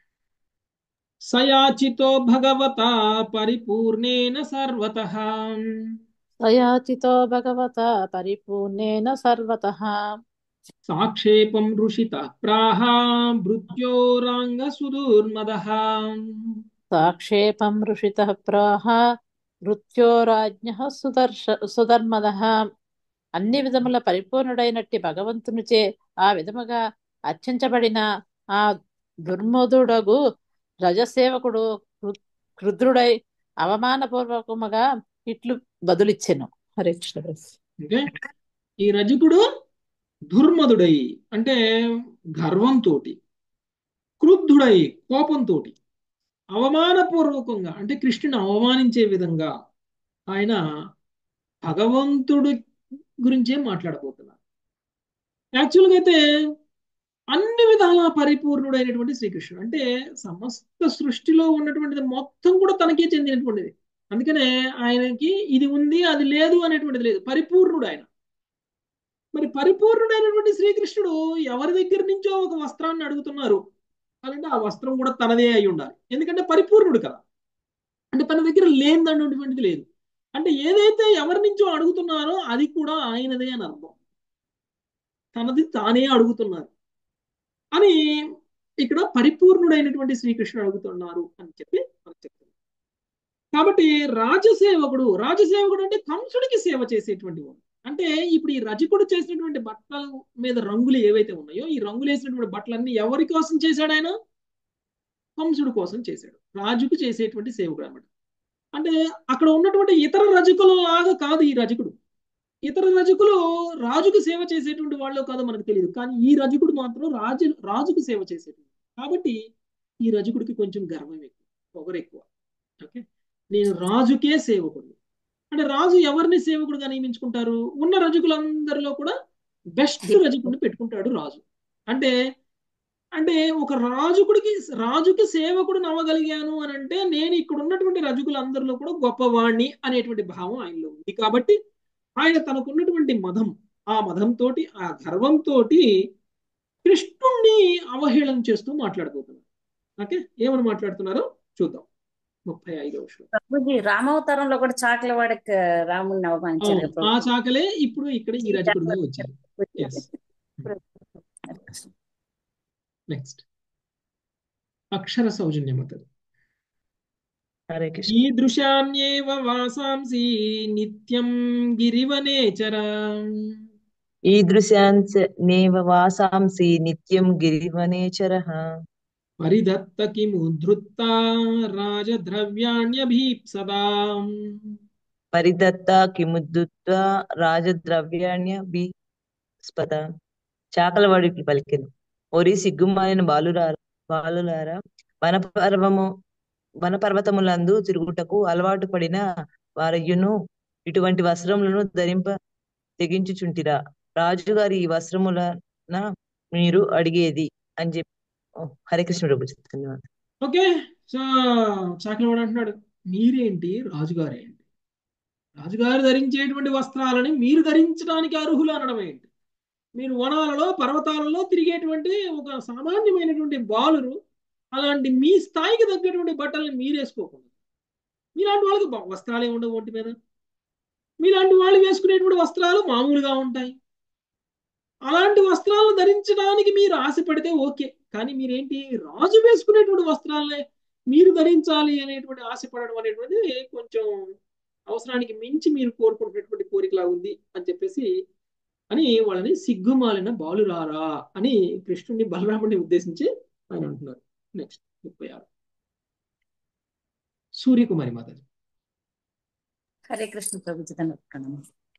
సయాచితో భగవత పరిపూర్ణేన సర్వతః సయాచితో భగవత పరిపూర్ణేన సర్వతః సాక్షేపం ఋషిత ప్రాహ భృత్యోరాంగ సుదూర్మదః సాక్షేపం ఋషితః ప్రాహ మృత్యోరాజ్ఞ సుదర్శ సుధర్మదః అన్ని విధముల పరిపూర్ణుడైనట్టి భగవంతునిచే ఆ విధముగా అర్చించబడిన ఆ దుర్మధుడగు రజసేవకుడు కృ- క్రుద్ధుడై అవమానపూర్వకముగా ఇట్లు బదులిచ్చెను హరే కృష్ణ ప్రభు. ఓకే ఈ రజకుడు దుర్మదుడై అంటే గర్వంతో క్రుద్ధుడై కోపంతో అవమానపూర్వకంగా అంటే కృష్ణుని అవమానించే విధంగా ఆయన భగవంతుడి గురించే మాట్లాడబోతున్నారు యాక్చువల్గా అయితే అన్ని విధాల పరిపూర్ణుడైనటువంటి శ్రీకృష్ణుడు అంటే సమస్త సృష్టిలో ఉన్నటువంటిది మొత్తం కూడా తనకే చెందినటువంటిది అందుకనే ఆయనకి ఇది ఉంది అది లేదు అనేటువంటిది లేదు పరిపూర్ణుడు ఆయన మరి పరిపూర్ణుడైనటువంటి శ్రీకృష్ణుడు ఎవరి దగ్గర నుంచో ఒక వస్త్రాన్ని అడుగుతున్నారు అంటే ఆ వస్త్రం కూడా తనదే అయి ఉండాలి ఎందుకంటే పరిపూర్ణుడు కదా అంటే తన దగ్గర లేనిదన్నటువంటిది లేదు అంటే ఏదైతే ఎవరి నుంచో అడుగుతున్నారో అది కూడా ఆయనదే అని అర్థం తనది తానే అడుగుతున్నారు అని ఇక్కడ పరిపూర్ణుడైనటువంటి శ్రీకృష్ణుడు అడుగుతున్నారు అని చెప్పి మనకు చెప్తున్నారు కాబట్టి రాజసేవకుడు రాజసేవకుడు అంటే కంసుడికి సేవ చేసేటువంటి వాడు అంటే ఇప్పుడు ఈ రజకుడు చేసినటువంటి బట్టల మీద రంగులు ఏవైతే ఉన్నాయో ఈ రంగులు వేసినటువంటి బట్టలన్నీ ఎవరి కోసం చేశాడు ఆయన కంసుడు కోసం చేశాడు రాజుకు చేసేటువంటి సేవకుడు అనమాట అంటే అక్కడ ఉన్నటువంటి ఇతర రజకుల లాగా కాదు ఈ రజకుడు ఇతర రజకులు రాజుకు సేవ చేసేటువంటి వాళ్ళు కాదో మనకు తెలియదు కానీ ఈ రజకుడు మాత్రం రాజు రాజుకు సేవ చేసేటువంటి కాబట్టి ఈ రజకుడికి కొంచెం గర్వం ఎక్కువ పొగరు ఎక్కువ ఓకే నేను రాజుకే సేవకుడు అంటే రాజు ఎవరిని సేవకుడుగా నియమించుకుంటారు ఉన్న రజకులందరిలో కూడా బెస్ట్ రజకుడిని పెట్టుకుంటాడు రాజు అంటే అంటే ఒక రాజుకుడికి రాజుకి సేవకుడు నవ్వగలిగాను అని అంటే నేను ఇక్కడ ఉన్నటువంటి రజకులందరిలో కూడా గొప్పవాణ్ణి అనేటువంటి భావం ఆయనలో ఉంది కాబట్టి ఆయన తనకున్నటువంటి మదం ఆ మదంతో ఆ గర్వంతో కృష్ణుణ్ణి అవహేళన చేస్తూ మాట్లాడబోతున్నారు ఓకే ఏమని మాట్లాడుతున్నారో చూద్దాం ముప్పై ఐదవ శ్లోకం ప్రభుజీ రామావతారంలో కూడా చాకల వాడికి రాముడిని అవమానించారు అవును కదా ఆ ప్రభు. చాకలే ఇప్పుడు ఇక్కడ ఈ రజకుడి మీద వచ్చింది ఎస్ నెక్స్ట్ అక్షర సౌజన్యమతది హరే కృష్ణ ఈదృశాన్యేవ వాసాంసి నిత్యం గిరివనేచర ఈదృశాంస నేవ వాసాంసి నిత్యం గిరివనేచరః పరిదత్త కిముద్ధృత్త రాజద్రవ్యాణ్యభీప్సదా పరిదత్త కిముద్దుత్వ రాజద్రవ్యాణ్య స్పద చాకలవాడికి పలికెను ఓరి సిగ్గుమాలిన బాలురారా బాలులారా వనపర్వము వనపర్వతములందు తిరుగుటకు అలవాటు పడిన వారయ్యును ఇటువంటి వస్త్రములను ధరింప తెగించుచుంటిరా రాజుగారి ఈ వస్త్రములన మీరు అడిగేది అని చెప్పి ఓ, హరే కృష్ణ ప్రభు ధన్యవాదాలు ఓకే సో చాకలవాడు అంటున్నాడు మీరేంటి రాజుగారు ఏంటి రాజుగారు ధరించేటువంటి వస్త్రాలని మీరు ధరించడానికి అర్హులు అనడం ఏంటి మీరు వనాలలో పర్వతాలలో తిరిగేటువంటి ఒక సామాన్యమైనటువంటి బాలురు అలాంటి మీ స్థాయికి తగ్గటువంటి బట్టల్ని మీరు వేసుకోకూడదు మీలాంటి వాళ్ళకి బ- వస్త్రాలు ఏమి ఉండవు ఒంటి మీద మీలాంటి వాళ్ళు వేసుకునేటువంటి వస్త్రాలు మామూలుగా ఉంటాయి అలాంటి వస్త్రాలను ధరించడానికి మీరు ఆశపడితే ఓకే కానీ మీరేంటి రాజు వేసుకునేటువంటి వస్త్రాలనే మీరు ధరించాలి అనేటువంటి ఆశపడడం అనేటువంటిది కొంచెం అవసరానికి మించి మీరు కోరుకుంటున్నటువంటి కోరికలా ఉంది అని చెప్పేసి అని వాళ్ళని సిగ్గుమాలిన బాలురారా అని కృష్ణుడిని బలరాముడిని ఉద్దేశించి ఆయన అంటున్నారు నెక్స్ట్ ముప్పై ఆరు సూర్యకుమారి మాతాజీ హరే కృష్ణ ప్రభుజీ ధన్యవాదాలు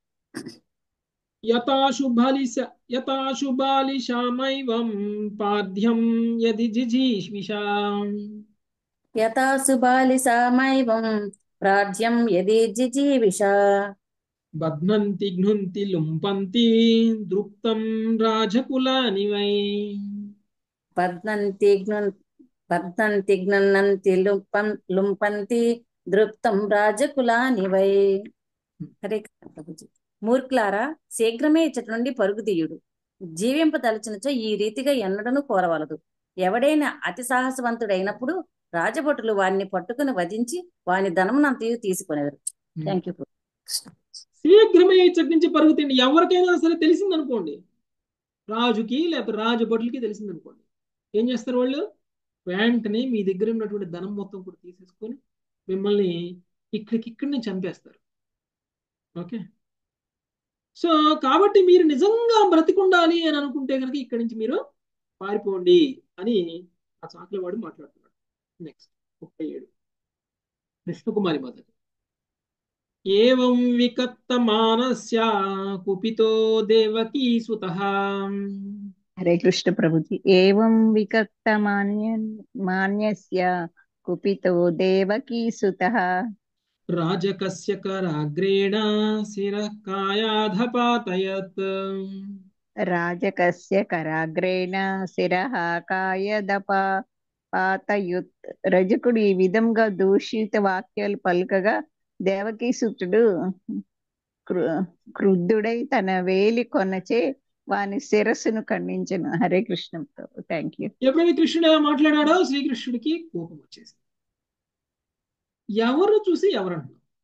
యథాశుభాలిశ యథాశుబాలిషామైవం పాద్యం యది జిజీష్విషాం యథా సుబాలిసామైవం ప్రాజ్యం యది జిజీవిష బధ్నంతి ఘ్నుంతి లుంపంతి దృప్తం రాజకులాని వై బధ్నంతి ఘ్నున్ బధ్నంతి ఘ్నన్నంతి లుంపం లుంపంతి దృప్తం రాజకులాని వై హరే కృష్ణ ప్రభుజీ మూర్ఖులారా శీఘ్రమే ఇచ్చటి నుండి పరుగు తీయుడు జీవింపదలచినచో ఈ రీతిగా ఎన్నడను కోరవలదు ఎవడైనా అతి సాహసవంతుడైనప్పుడు రాజభటులు వారిని పట్టుకుని వధించి వాని ధనమునంతయు తీసుకునేవారు థ్యాంక్ యూ శీఘ్రమే ఇచ్చటి నుంచి పరుగు తిండి ఎవరికైనా సరే తెలిసిందనుకోండి రాజుకి లేకపోతే రాజభటులకి తెలిసిందనుకోండి ఏం చేస్తారు వాళ్ళు వెంటనే మీ దగ్గర ఉన్నటువంటి ధనం మొత్తం కూడా తీసేసుకొని మిమ్మల్ని ఇక్కడికిక్కడిని చంపేస్తారు ఓకే సో కాబట్టి మీరు నిజంగా బ్రతికుండాలి అని అనుకుంటే కనుక ఇక్కడి నుంచి మీరు పారిపోండి అని ఆ చాకలవాడు మాట్లాడుతున్నాడు నెక్స్ట్ ముప్పై ఏడు కృష్ణకుమారి మాత ఏవం వికత్త మానస్య కుపితో దేవకీ సుత హరే కృష్ణ ప్రభుజీ ఏవం వికక్త మాన్య మాన్యస్య కుపితో దేవకీ సుతః రాజకస్య కరాగ్రేణ శిర కాయాధపాతయత్ రాజకస్య కరాగ్రేణ శిరః కాయదప పాతయుత్ రజకుడు ఈ విధంగా దూషిత వాక్యాలు పలుకగా దేవకీ సుతుడు క్రు- క్రుద్ధుడై తన వేలి కొనచే వాని శిరస్సును ఖండించను హరే కృష్ణ ప్రభు థ్యాంక్ యూ ఎప్పుడైతే కృష్ణుడు ఎలా మాట్లాడాడో శ్రీకృష్ణుడికి కోపం వచ్చేసింది ఎవరు చూసి ఎవరు అంటున్నారు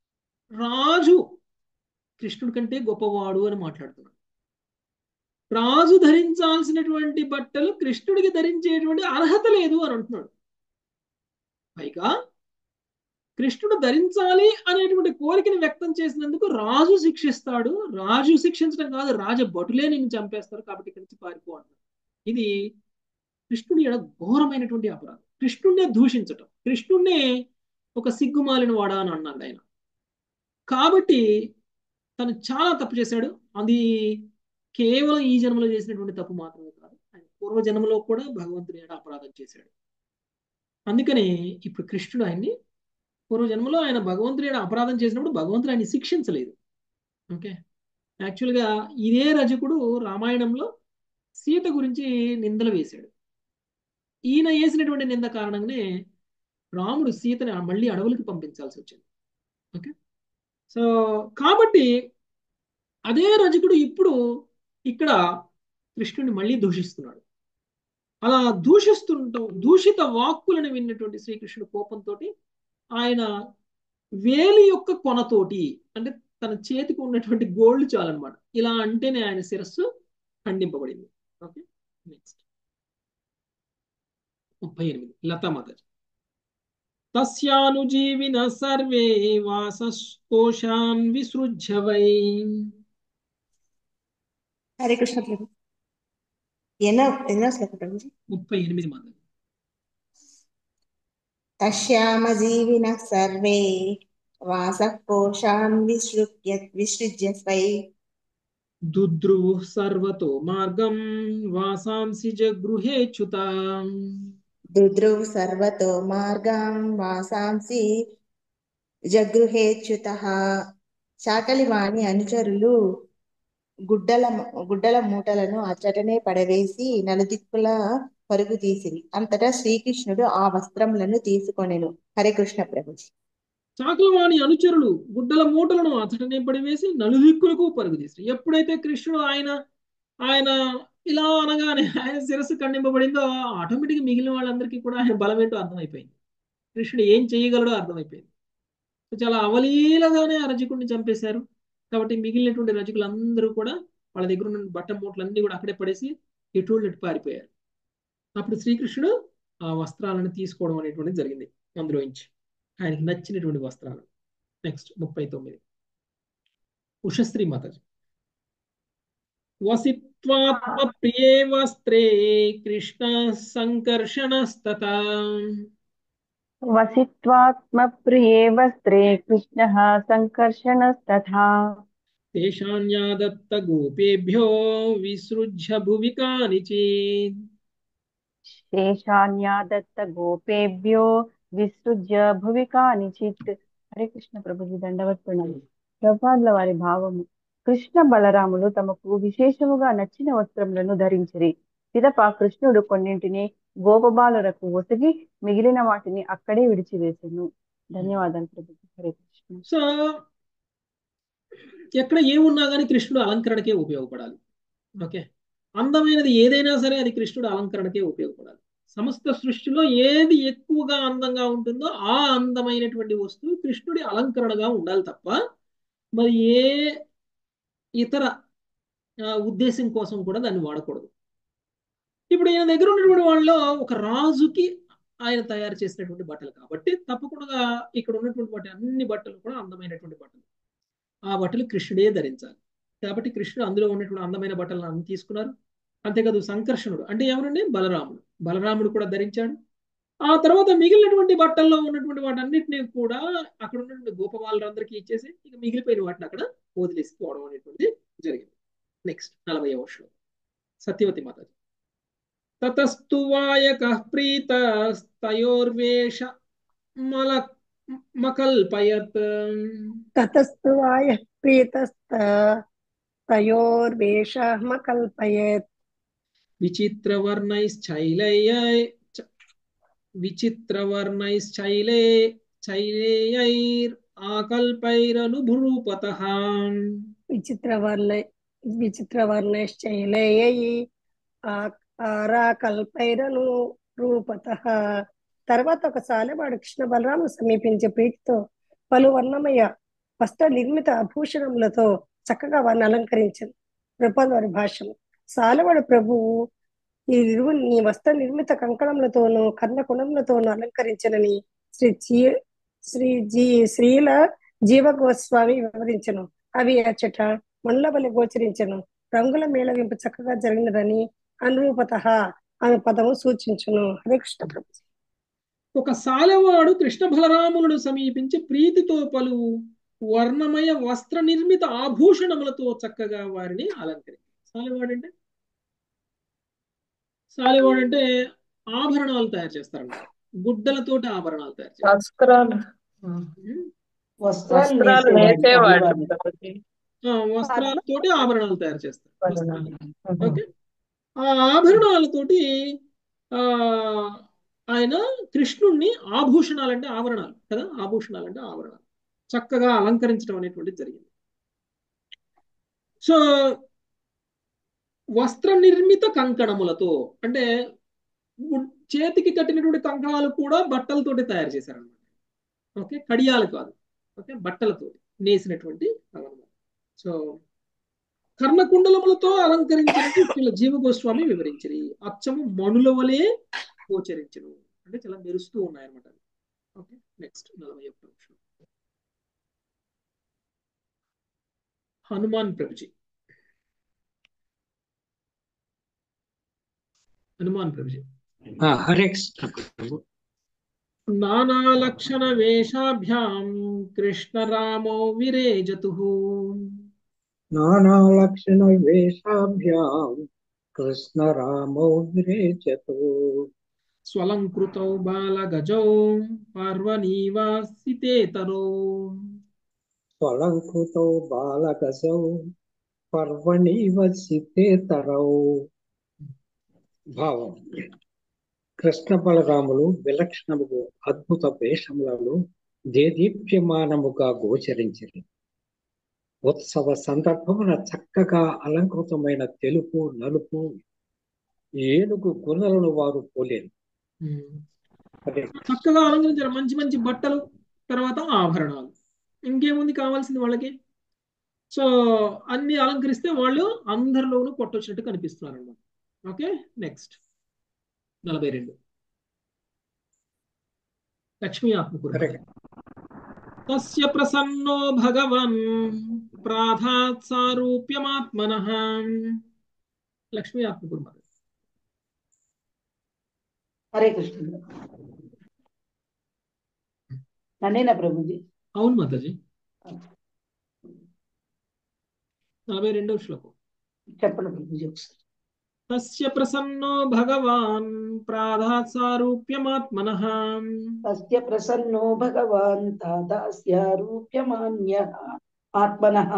రాజు కృష్ణుడి కంటే గొప్పవాడు అని మాట్లాడుతున్నాడు రాజు ధరించాల్సినటువంటి బట్టలు కృష్ణుడికి ధరించేటువంటి అర్హత లేదు అని అంటున్నాడు పైగా కృష్ణుడు ధరించాలి అనేటువంటి కోరికని వ్యక్తం చేసినందుకు రాజు శిక్షిస్తాడు రాజు శిక్షించడం కాదు రాజ భటులే నిన్ను చంపేస్తారు కాబట్టి ఇక్కడి నుంచి పారిపో అంటారు ఇది కృష్ణుడి ఎడ ఘోరమైనటువంటి అపరాధం కృష్ణుడినే దూషించటం కృష్ణుడినే ఒక సిగ్గుమాలిన వాడా అని అన్నాడు ఆయన కాబట్టి తను చాలా తప్పు చేశాడు అది కేవలం ఈ జన్మలో చేసినటువంటి తప్పు మాత్రమే కాదు ఆయన పూర్వ జన్మలో కూడా భగవంతుని ఎడ అపరాధం చేశాడు అందుకని ఇప్పుడు కృష్ణుడు ఆయన్ని పూర్వ జన్మలో ఆయన భగవంతుని ఎడ అపరాధం చేసినప్పుడు భగవంతుడు ఆయన్ని శిక్షించలేదు ఓకే యాక్చువల్గా ఇదే రజకుడు రామాయణంలో సీత గురించి నిందలు వేశాడు ఈయన వేసినటువంటి నింద కారణంగానే రాముడు సీతని మళ్ళీ అడవులకు పంపించాల్సి వచ్చింది ఓకే సో కాబట్టి అదే రజకుడు ఇప్పుడు ఇక్కడ కృష్ణుని మళ్ళీ దూషిస్తున్నాడు అలా దూషిస్తుంటాం దూషిత వాక్కులను విన్నటువంటి శ్రీకృష్ణుడు కోపంతో ఆయన వేలి యొక్క కొనతోటి అంటే తన చేతికి ఉన్నటువంటి గోల్డ్ చాలన్నమాట ఇలా అంటేనే ఆయన శిరస్సు ఖండింపబడింది ఓకే నెక్స్ట్ ముప్పై ఎనిమిది లతామాతాజీ తస్యానుజీవిన సర్వే వాసకోశాన్ విసృజ్య వై హరే కృష్ణ ప్రభు ఎన్నో ఎన్నో శ్లోకం ప్రభుజీ ముప్పై ఎనిమిది మాతాజీ తస్యామజీవినः సర్వే వాసః కోశాన్ విసృజ్య విసృజ్య స్వై దుద్రువు సర్వతో మార్గం వాసాంసి జగృహేచ్యుత దుద్రువ్ సర్వతో మార్గం వాసాంసి జగృహేచ్యుతః చాకలివాణి అనుచరులు గుడ్డల గుడ్డల మూటలను అచ్చటనే పడవేసి నలుదిక్కుల పరుగు తీసిరి అంతటా శ్రీకృష్ణుడు ఆ వస్త్రములను తీసుకొనెను హరే కృష్ణ ప్రభుజీ చాకలవాణి అనుచరులు గుడ్డల మూటలను అతటనే పడివేసి నలుదిక్కులకు పరుగు తీస్తారు ఎప్పుడైతే కృష్ణుడు ఆయన ఆయన ఇలా అనగానే ఆయన శిరస్సు ఖండింపబడిందో ఆటోమేటిక్గా మిగిలిన వాళ్ళందరికీ కూడా ఆయన బలం ఏంటో అర్థమైపోయింది కృష్ణుడు ఏం చేయగలడో అర్థమైపోయింది సో చాలా అవలీలగానే ఆ రజకుడిని చంపేశారు కాబట్టి మిగిలినటువంటి రజకులందరూ కూడా వాళ్ళ దగ్గర ఉన్న బట్ట మూటలన్నీ కూడా అక్కడే పడేసి ఎటువంటి ఎటు పారిపోయారు అప్పుడు శ్రీకృష్ణుడు ఆ వస్త్రాలను తీసుకోవడం అనేటువంటిది జరిగింది అందులోంచి ఆయనకి నచ్చినటువంటి వస్త్రాలు నెక్స్ట్ ముప్పై తొమ్మిది ఉషశ్రీ మాతాజీ వసిత్వాత్మ ప్రియే వస్త్రే కృష్ణ సంకర్షణస్తత వసిత్వాత్మప్రియే వస్త్రే కృష్ణः సంకర్షణస్తథా తేషాన్యాదత్త గోపేభ్యో విసృజ్య భువి కానిచిత్ శేషాన్యాదత్త గోపేభ్యో విసృజ్య భువి కానిచిత్ హరే కృష్ణ ప్రభుజీ దండవత్ ప్రణామం ప్రభుపాదుల వారి భావము కృష్ణ బలరాములు తమకు విశేషముగా నచ్చిన వస్త్రములను ధరించిరి పిదప కృష్ణుడు కొన్నింటిని గోపబాలురకు ఒసగి మిగిలిన వాటిని అక్కడే విడిచివేసెను ధన్యవాదాలు ప్రభుజీ హరే కృష్ణ సో ఎక్కడ ఏమున్నా కానీ కృష్ణుడు అలంకరణకే ఉపయోగపడాలి ఓకే అందమైనది ఏదైనా సరే అది కృష్ణుడు అలంకరణకే ఉపయోగపడాలి సమస్త సృష్టిలో ఏది ఎక్కువగా అందంగా ఉంటుందో ఆ అందమైనటువంటి వస్తువు కృష్ణుడి అలంకరణగా ఉండాలి తప్ప మరి ఏ ఇతర ఉద్దేశం కోసం కూడా దాన్ని వాడకూడదు ఇప్పుడు ఈయన దగ్గర ఉన్నటువంటి వాళ్ళలో ఒక రాజుకి ఆయన తయారు చేసినటువంటి బట్టలు కాబట్టి తప్పకుండా ఇక్కడ ఉన్నటువంటి వాటి అన్ని బట్టలు కూడా అందమైనటువంటి బట్టలు ఆ బట్టలు కృష్ణుడే ధరించాలి కాబట్టి కృష్ణుడు అందులో ఉన్నటువంటి అందమైన బట్టలను అన్ని తీసుకున్నారు అంతేకాదు సంకర్షణుడు అంటే ఎవరండి బలరాముడు బలరాముడు కూడా ధరించాడు ఆ తర్వాత మిగిలినటువంటి బట్టల్లో ఉన్నటువంటి వాటన్నిటిని కూడా అక్కడ ఉన్నటువంటి గోపవాళ్ళందరికీ ఇచ్చేసి ఇక మిగిలిపోయిన వాటిని అక్కడ వదిలేసి పోవడం అనేటువంటిది జరిగింది నెక్స్ట్ నలభై వర్షం సత్యవతి మాతాజీ తతస్తు వాయక ప్రీతస్తయోర్వేష మల మకల్పయత్ తతస్తు వాయ ప్రీతస్త తయోర్వేషమకల్పయేత్ విచిత్రవర్ణైశ్చైలై విచిత్రవర్ణైశ్చైలే చైలేయైర్ ఆకల్పైరనుభూపత విచిత్రవర్ణ విచిత్రవర్ణైశ్చైలేయై ఆరాకల్పైరను రూపత తర్వాత ఒకసారి వాడు కృష్ణ బలరాము సమీపించే ప్రీతితో పలు వర్ణమయ వస్త్ర నిర్మిత ఆభూషణములతో చక్కగా వారిని అలంకరించాను ప్రపంచ వారి భాషను సాలవాడు ప్రభువు ఈ ఇరువు నీ వస్త్ర నిర్మిత కంకణములతోనూ కర్ణకుణములతోనూ అలంకరించనని శ్రీ జీ శ్రీ జీ శ్రీల జీవ గోస్వామి వివరించను అవి అచ్చట మండ్ల వలె గోచరించను రంగుల మేళవింపు చక్కగా జరిగినదని అనురూపత ఆమె పదము సూచించును హరే కృష్ణ ప్రభు ఒక సాలెవాడు కృష్ణ బలరాములను సమీపించి ప్రీతితో పలు వర్ణమయ వస్త్ర నిర్మిత ఆభూషణములతో చక్కగా వారిని అలంకరించారు సాలెవాడు అంటే సాలెవాడు అంటే ఆభరణాలు తయారు చేస్తారన్నమాట గుడ్డలతోటి ఆభరణాలు తయారు చేస్తారు వస్త్రాలు వస్త్రాలు వస్త్రాలు నేసేవాడు నేసేవాడు ప్రభుజీ. ఆ, వస్త్రాలతోటి ఆభరణాలు తయారు చేస్తారు వస్త్రాలు. ఓకే ఆ ఆభరణాలతోటి ఆ ఆయన కృష్ణుణ్ణి ఆభూషణాలు అంటే ఆభరణాలు కదా ఆభూషణాలు అంటే ఆభరణాలు చక్కగా అలంకరించడం అనేటువంటిది జరిగింది సో వస్త్ర నిర్మిత కంకణములతో అంటే గు- చేతికి కట్టినటువంటి కంకణాలు కూడా బట్టలతోటి తయారు చేశారన్నమాట ఓకే కడియాలు కాదు ఓకే బట్టలతోటి నేసినటువంటి అవన్నమాట సో కర్ణకుండలములతో అలంకరించినట్టు వీళ్ళ జీవ గోస్వామి వివరించింది అచ్చము మణుల వలె గోచరించను అంటే చాలా మెరుస్తూ ఉన్నాయన్నమాట అవి. ఓకే నెక్స్ట్ నలభై ఒక్క నిమిషం హనుమాన్ ప్రభుజీ హనుమాన్ ప్రభుజీ ఆ, హరే కృష్ణ ప్రభు నానాలక్షణ వేషాభ్యాం కృష్ణరామో విరేజతు నానాలక్షణ వేషాభ్యాం కృష్ణ రామో విరేచతు స్వలంకృతౌ బాలగజౌ పార్వణీవాసితేతరో స్వలంకృతో బాలకసౌ పర్వణీవ సితేతరౌ భావం కృష్ణ బలరాములు విలక్షణముకు అద్భుత వేషములలో దేదీప్యమానముగా గోచరించింది ఉత్సవ సందర్భమున చక్కగా అలంకృతమైన తెలుపు నలుపు ఏనుగు గుణలను వారు పోలేరు అదే చక్కగా అలంకరించారు మంచి మంచి బట్టలు తర్వాత ఆభరణాలు ఇంకేముంది కావాల్సింది వాళ్ళకి సో అన్ని అలంకరిస్తే వాళ్ళు అందరిలోనూ కొట్టొచ్చినట్టు కనిపిస్తున్నారు అన్నమాట ఓకే నెక్స్ట్ నలభై రెండు లక్ష్మీ ఆత్మకూరు తస్య ప్రసన్నో భగవన్ ప్రాధాత్ సారూప్యమాత్మన లక్ష్మీ ఆత్మకూరు మాత హరే కృష్ణ నన్నేనా ప్రభుజీ అవును మాతాజీ నలభై రెండవ శ్లోకం చెప్పండి ప్రభుజీ ఒకసారి తస్య ప్రసన్నో భగవాన్ ప్రాధాత్ సారూప్యమాత్మనః తస్య ప్రసన్నో భగవాన్ తాదాస్య రూప్యమాన్య ఆత్మనః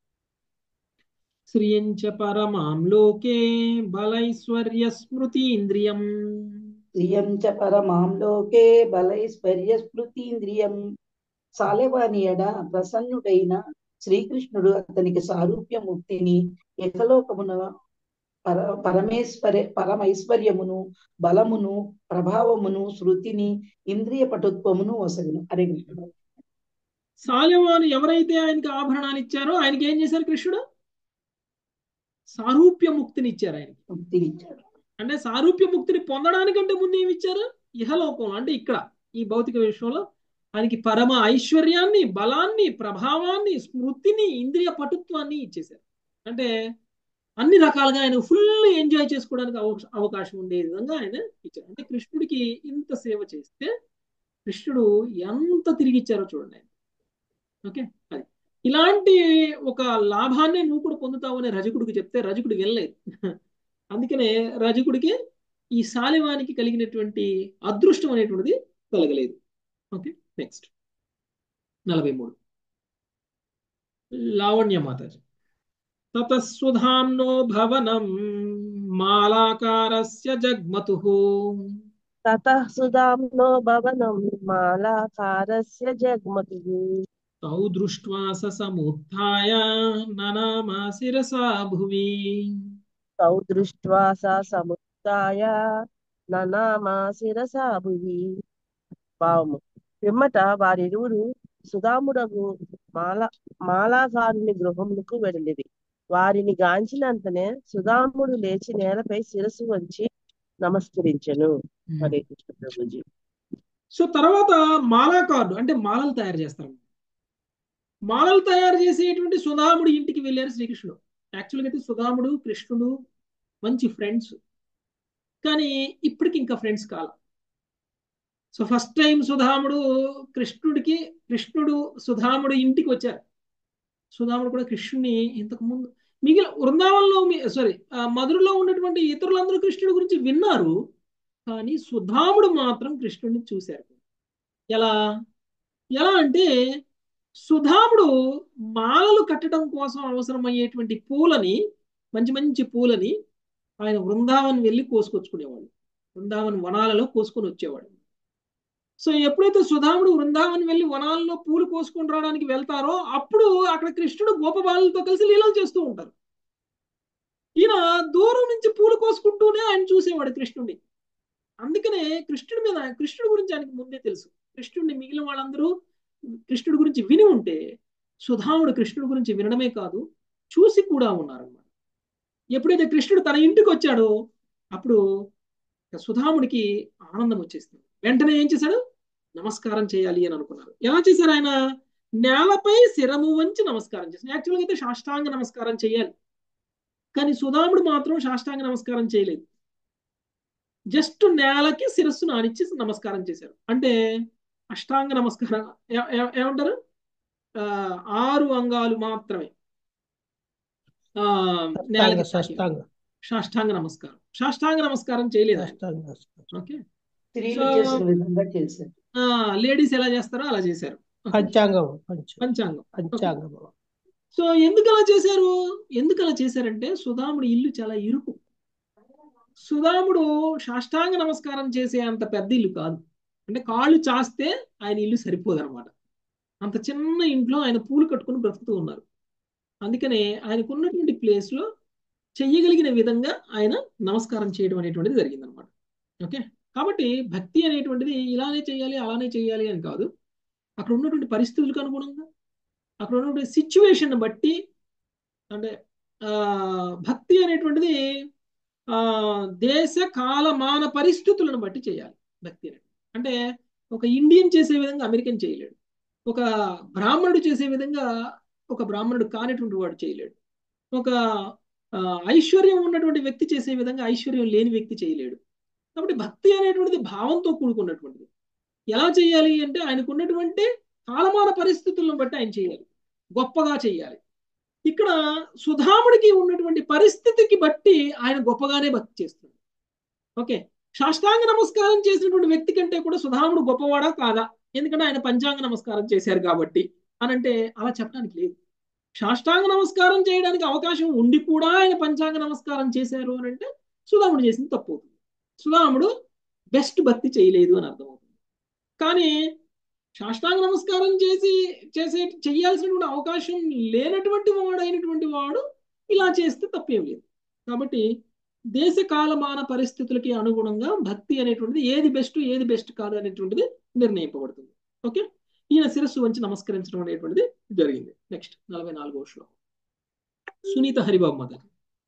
శ్రియంచ పరమాం లోకే బలైశ్వర్య స్మృతీంద్రియం శ్రియం చ పరమాం లోకే బలైశ్వర్య స్మృతీంద్రియం సాలెవానియడ ప్రసన్నుడైన శ్రీకృష్ణుడు అతనికి సారూప్య ముక్తిని ఇహలోకమున పర పరమేశ్వర పరమైశ్వర్యమును బలమును ప్రభావమును శృతిని ఇంద్రియ పటుత్వమును వసగును హరే కృష్ణ సాల్యవాను ఎవరైతే ఆయనకి ఆభరణాలు ఇచ్చారో ఆయనకి ఏం చేశారు కృష్ణుడు సారూప్య ముక్తిని ఇచ్చారు ఆయనకి ముక్తిని ఇచ్చాడు అంటే సారూప్య ముక్తిని పొందడానికంటే ముందు ఏమి ఇచ్చారు ఇహలోకంలో అంటే ఇక్కడ ఈ భౌతిక విషయంలో ఆయనకి పరమ ఐశ్వర్యాన్ని బలాన్ని ప్రభావాన్ని స్మృతిని ఇంద్రియ పటుత్వాన్ని ఇచ్చేశారు అంటే అన్ని రకాలుగా ఆయన ఫుల్ ఎంజాయ్ చేసుకోవడానికి అవ- అవకాశం ఉండే విధంగా ఆయన ఇచ్చారు అంటే కృష్ణుడికి ఇంత సేవ చేస్తే కృష్ణుడు ఎంత తిరిగి ఇచ్చారో చూడండి ఆయన ఓకే అది ఇలాంటి ఒక లాభాన్ని నువ్వు కూడా పొందుతావు అని రజకుడికి చెప్తే రజకుడు వెళ్ళలేదు అందుకనే రజకుడికి ఈ సాలివానికి కలిగినటువంటి అదృష్టం అనేటువంటిది కలగలేదు ఓకే నెక్స్ట్ నలభై మూడు లావణ్య మాతాజీ తతస్సుధాంనో భవనం మాలాకారస్య జగ్మతుః తతః సుధాంనో భవనం మాలాకారస్య జగ్మతుః తౌ దృష్ట్వా స సముత్థాయ ననామా శిరసా భువి తౌ దృష్ట్వా సా సముత్థాయ ననామా శిరసా భువి భావము పిమ్మట వారిరువురు సుధాముడగు మాల మాలాకారుని గృహములకు వెడలిరి వారిని గాంచినంతనే సుధాముడు లేచి నేలపై శిరస్సు వంచి నమస్కరించెను హరే కృష్ణ ప్రభుజీ సో తర్వాత మాలా కార్డు అంటే మాలలు తయారు చేస్తారు మాలలు తయారు చేసేటువంటి సుధాముడు ఇంటికి వెళ్ళారు శ్రీకృష్ణుడు యాక్చువల్గా అయితే సుధాముడు కృష్ణుడు మంచి ఫ్రెండ్స్ కానీ ఇప్పటికి ఇంకా ఫ్రెండ్స్ కాల సో ఫస్ట్ టైం సుధాముడు కృష్ణుడికి కృష్ణుడు సుధాముడు ఇంటికి వచ్చారు సుధాముడు కూడా కృష్ణుని ఇంతకు ముందు మిగిలిన వృందావనంలో సారీ మధురలో ఉన్నటువంటి ఇతరులందరూ కృష్ణుడి గురించి విన్నారు కానీ సుధాముడు మాత్రం కృష్ణుడిని చూశారు ఎలా ఎలా అంటే సుధాముడు మాలలు కట్టడం కోసం అవసరమయ్యేటువంటి పూలని మంచి మంచి పూలని ఆయన వృందావన్ వెళ్ళి కోసుకొచ్చుకునేవాడు వృందావన్ వనాలలో కోసుకొని వచ్చేవాడు సో ఎప్పుడైతే సుధాముడు వృందావన్ వెళ్ళి వనాలలో పూలు కోసుకొని రావడానికి వెళ్తారో అప్పుడు అక్కడ కృష్ణుడు గోపబాలతో కలిసి లీలలు చేస్తూ ఉంటారు ఈయన దూరం నుంచి పూలు కోసుకుంటూనే ఆయన చూసేవాడు కృష్ణుడిని అందుకనే కృష్ణుడి మీద కృష్ణుడి గురించి ఆయనకు ముందే తెలుసు కృష్ణుడిని మిగిలిన వాళ్ళందరూ కృష్ణుడి గురించి విని ఉంటే సుధాముడు కృష్ణుడి గురించి వినడమే కాదు చూసి కూడా ఉన్నారన్నమాట ఎప్పుడైతే కృష్ణుడు తన ఇంటికి వచ్చాడో అప్పుడు సుధాముడికి ఆనందం వచ్చేసింది వెంటనే ఏం చేశాడు నమస్కారం చేయాలి అని అనుకున్నారు ఎలా చేశారు ఆయన నేలపై శిరము వంచి నమస్కారం చేశారు యాక్చువల్గా అయితే సాష్టాంగ నమస్కారం చేయాలి కానీ సుధాముడు మాత్రం సాష్టాంగ నమస్కారం చేయలేదు జస్ట్ నేలకి శిరస్సు నానిచ్చి నమస్కారం చేశారు అంటే అష్టాంగ నమస్కారం ఏమంటారు ఆరు అంగాలు మాత్రమే నేలకి సాష్టాంగ నమస్కారం సాష్టాంగ నమస్కారం చేయలేదు ఓకే లేడీస్ ఎలా చేస్తారో అలా చేశారు పంచాంగం పంచాంగం పంచాంగం సో ఎందుకు అలా చేశారు ఎందుకు అలా చేశారంటే సుధాముడి ఇల్లు చాలా ఇరుకు సుధాముడు సాష్టాంగ నమస్కారం చేసే అంత పెద్ద ఇల్లు కాదు అంటే కాళ్ళు చాస్తే ఆయన ఇల్లు సరిపోదు అనమాట అంత చిన్న ఇంట్లో ఆయన పూలు కట్టుకుని బ్రతుకుతూ ఉన్నారు అందుకనే ఆయనకు ఉన్నటువంటి ప్లేస్లో చెయ్యగలిగిన విధంగా ఆయన నమస్కారం చేయడం అనేటువంటిది జరిగింది అనమాట ఓకే కాబట్టి భక్తి అనేటువంటిది ఇలానే చేయాలి అలానే చేయాలి అని కాదు అక్కడ ఉన్నటువంటి పరిస్థితులకు అనుగుణంగా అక్కడ ఉన్నటువంటి సిచ్యువేషన్ బట్టి అంటే భక్తి అనేటువంటిది దేశ కాలమాన పరిస్థితులను బట్టి చేయాలి భక్తి అనేది అంటే ఒక ఇండియన్ చేసే విధంగా అమెరికన్ చేయలేడు ఒక బ్రాహ్మణుడు చేసే విధంగా ఒక బ్రాహ్మణుడు కానిటువంటి వాడు చేయలేడు ఒక ఐశ్వర్యం ఉన్నటువంటి వ్యక్తి చేసే విధంగా ఐశ్వర్యం లేని వ్యక్తి చేయలేడు కాబట్టి భక్తి అనేటువంటిది భావంతో కూడుకున్నటువంటిది ఎలా చేయాలి అంటే ఆయనకు ఉన్నటువంటి కాలమాన పరిస్థితులను బట్టి ఆయన చేయాలి గొప్పగా చేయాలి ఇక్కడ సుధాముడికి ఉన్నటువంటి పరిస్థితికి బట్టి ఆయన గొప్పగానే భక్తి చేస్తున్నాడు ఓకే సాష్టాంగ నమస్కారం చేసినటువంటి వ్యక్తి కంటే కూడా సుధాముడు గొప్పవాడా కాదా ఎందుకంటే ఆయన పంచాంగ నమస్కారం చేశారు కాబట్టి అని అంటే అలా చెప్పడానికి లేదు సాష్టాంగ నమస్కారం చేయడానికి అవకాశం ఉండి కూడా ఆయన పంచాంగ నమస్కారం చేశారు అని అంటే సుధాముడు చేసింది తప్పు అవుతుంది సుధాముడు బెస్ట్ భక్తి చేయలేదు అని అర్థమవుతుంది కానీ సాష్టాంగ నమస్కారం చేసి చేసే చేయాల్సినటువంటి అవకాశం లేనటువంటి వాడు అయినటువంటి వాడు ఇలా చేస్తే తప్పేం లేదు కాబట్టి దేశ కాలమాన పరిస్థితులకి అనుగుణంగా భక్తి అనేటువంటిది ఏది బెస్ట్ ఏది బెస్ట్ కాదు అనేటువంటిది నిర్ణయింపబడుతుంది ఓకే ఈయన శిరస్సు వంచి నమస్కరించడం అనేటువంటిది జరిగింది నెక్స్ట్ నలభై నాలుగో శ్లోకం సునీత హరిబాబు మదర్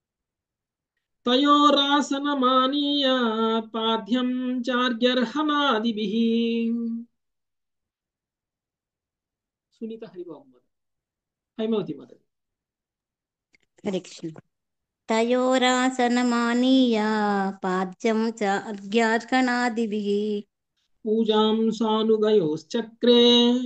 తయోరాసనమానీయ పాద్యం చార్యర్హనాదిభి సునీత హరిబాబు మదర్ హైమవతి మదర్ హరే కృష్ణ తయోరాసనమానీయ పాద్యం చార్యార్కణాదిభిः పూజాం సానుగయోశ్చక్రే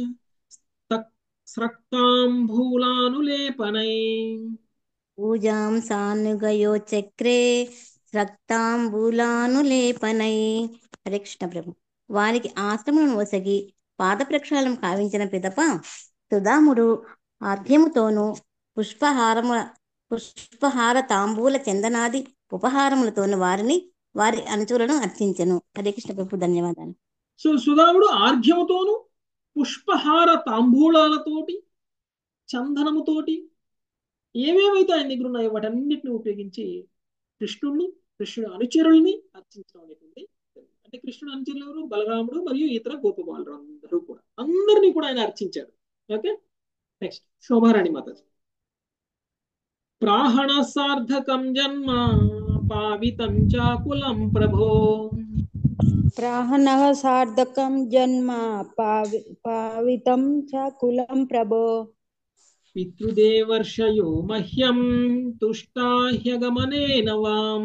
స్రక్తాంబూలానులేపనై పూజాం సానుగయో చక్రే రక్తాంబూలానులేపనై హరే కృష్ణ ప్రభు వారికి ఆశ్రమం వసగి పాద ప్రక్షాళన కావించిన పిదప సుధాముడు ఆర్ఘ్యముతోనూ పుష్పహారము పుష్పహార తాంబూల చందనాది ఉపహారములతోను వారిని వారి అనుచరులను అర్చించను హరే కృష్ణ ప్రభు ధన్యవాదాలు సో సుధాముడు ఆర్ఘ్యముతోను పుష్పహార తాంబూలాలతోటి చందనముతోటి ఏమేమైతే ఆయన దగ్గర ఉన్నాయో వాటన్నిటిని ఉపయోగించి కృష్ణుడిని కృష్ణుడు అనుచరుల్ని అర్చించడం అనేటువంటి అంటే కృష్ణుడు అనుచరులు ఎవరు బలరాముడు మరియు ఇతర గోపబాలురు అందరూ కూడా అందరినీ కూడా ఆయన అర్చించాడు ఓకే నెక్స్ట్ శోభారాణి మాతాజీ ప్రాహణ సార్థకం జన్మ పావితం చాకులం ప్రభో ప్రాహణः సార్థకం జన్మ పావి పావితం చ కులం ప్రభో పితృదేవర్షయో మహ్యం తుష్టాహ్యగమనేన వాం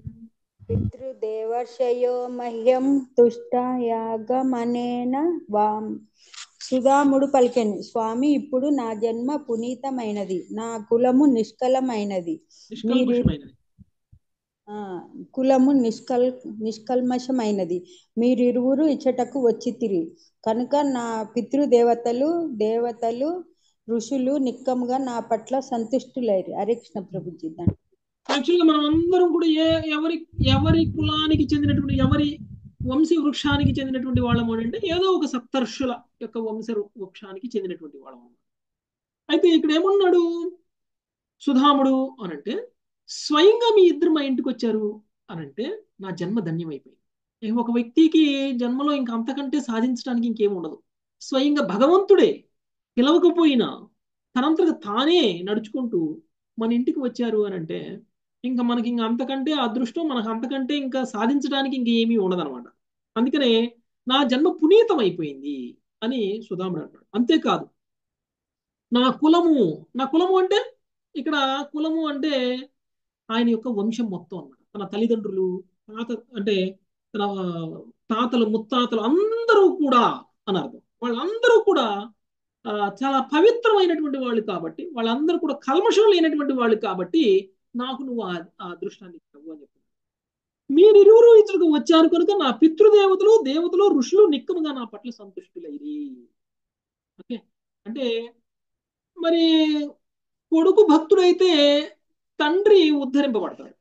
పితృదేవర్షయో మహ్యం తుష్టాయాగమనేన వాం సుధాముడు పలికెను స్వామి ఇప్పుడు నా జన్మ పునీతమైనది నా కులము నిష్కలమైనది మీరు నిష్కల్మషమైనది ఆ, కులము నిష్కల్ నిష్కల్మషమైనది మీరిరువురు ఇచ్చటకు వచ్చితిరి కనుక నా పితృదేవతలు దేవతలు ఋషులు నిక్కముగా నా పట్ల సంతుష్టులైరి హరే కృష్ణ ప్రభుజీ దాని యాక్చువల్గా మనం అందరం కూడా ఏ ఎవరి ఎవరి కులానికి చెందినటువంటి ఎవరి వంశీ వృక్షానికి చెందినటువంటి వాళ్ళము అని అంటే ఏదో ఒక సప్తర్షుల యొక్క వంశ వృక్షానికి చెందినటువంటి వాళ్ళము అయితే ఇక్కడ ఏమన్నాడు సుధాముడు అనంటే స్వయంగా మీ ఇద్దరు మా ఇంటికి వచ్చారు అనంటే నా జన్మ ధన్యమైపోయింది ఏ ఒక వ్యక్తికి జన్మలో ఇంకా అంతకంటే సాధించడానికి ఇంకేం ఉండదు స్వయంగా భగవంతుడే పిలవకపోయినా తనంతగా తానే నడుచుకుంటూ మన ఇంటికి వచ్చారు అని అంటే ఇంకా మనకి ఇంకా అంతకంటే అదృష్టం మనకు అంతకంటే ఇంకా సాధించడానికి ఇంకా ఏమీ ఉండదన్నమాట అందుకనే నా జన్మ పునీతం అయిపోయింది అని సుధాముడు అంటాడు అంతేకాదు నా కులము నా కులము అంటే ఇక్కడ కులము అంటే ఆయన యొక్క వంశం మొత్తం అన్నమాట తన తల్లిదండ్రులు తాత అంటే తన తాతలు ముత్తాతలు అందరూ కూడా అని అర్థం వాళ్ళందరూ కూడా ఆ, చాలా పవిత్రమైనటువంటి వాళ్ళు కాబట్టి వాళ్ళందరూ కూడా కల్మషం లేనటువంటి వాళ్ళు కాబట్టి నాకు నువ్వు ఆ ఆ అదృష్టాన్ని ఇచ్చావు అని చెప్పాను మీరిరువురు ఇతరుకు వచ్చారు కనుక నా పితృదేవతలు దేవతలు ఋషులు నిక్కముగా నా పట్ల సంతుష్టులైరి ఓకే అంటే మరి కొడుకు భక్తుడైతే తండ్రి ఉద్ధరింపబడతాడు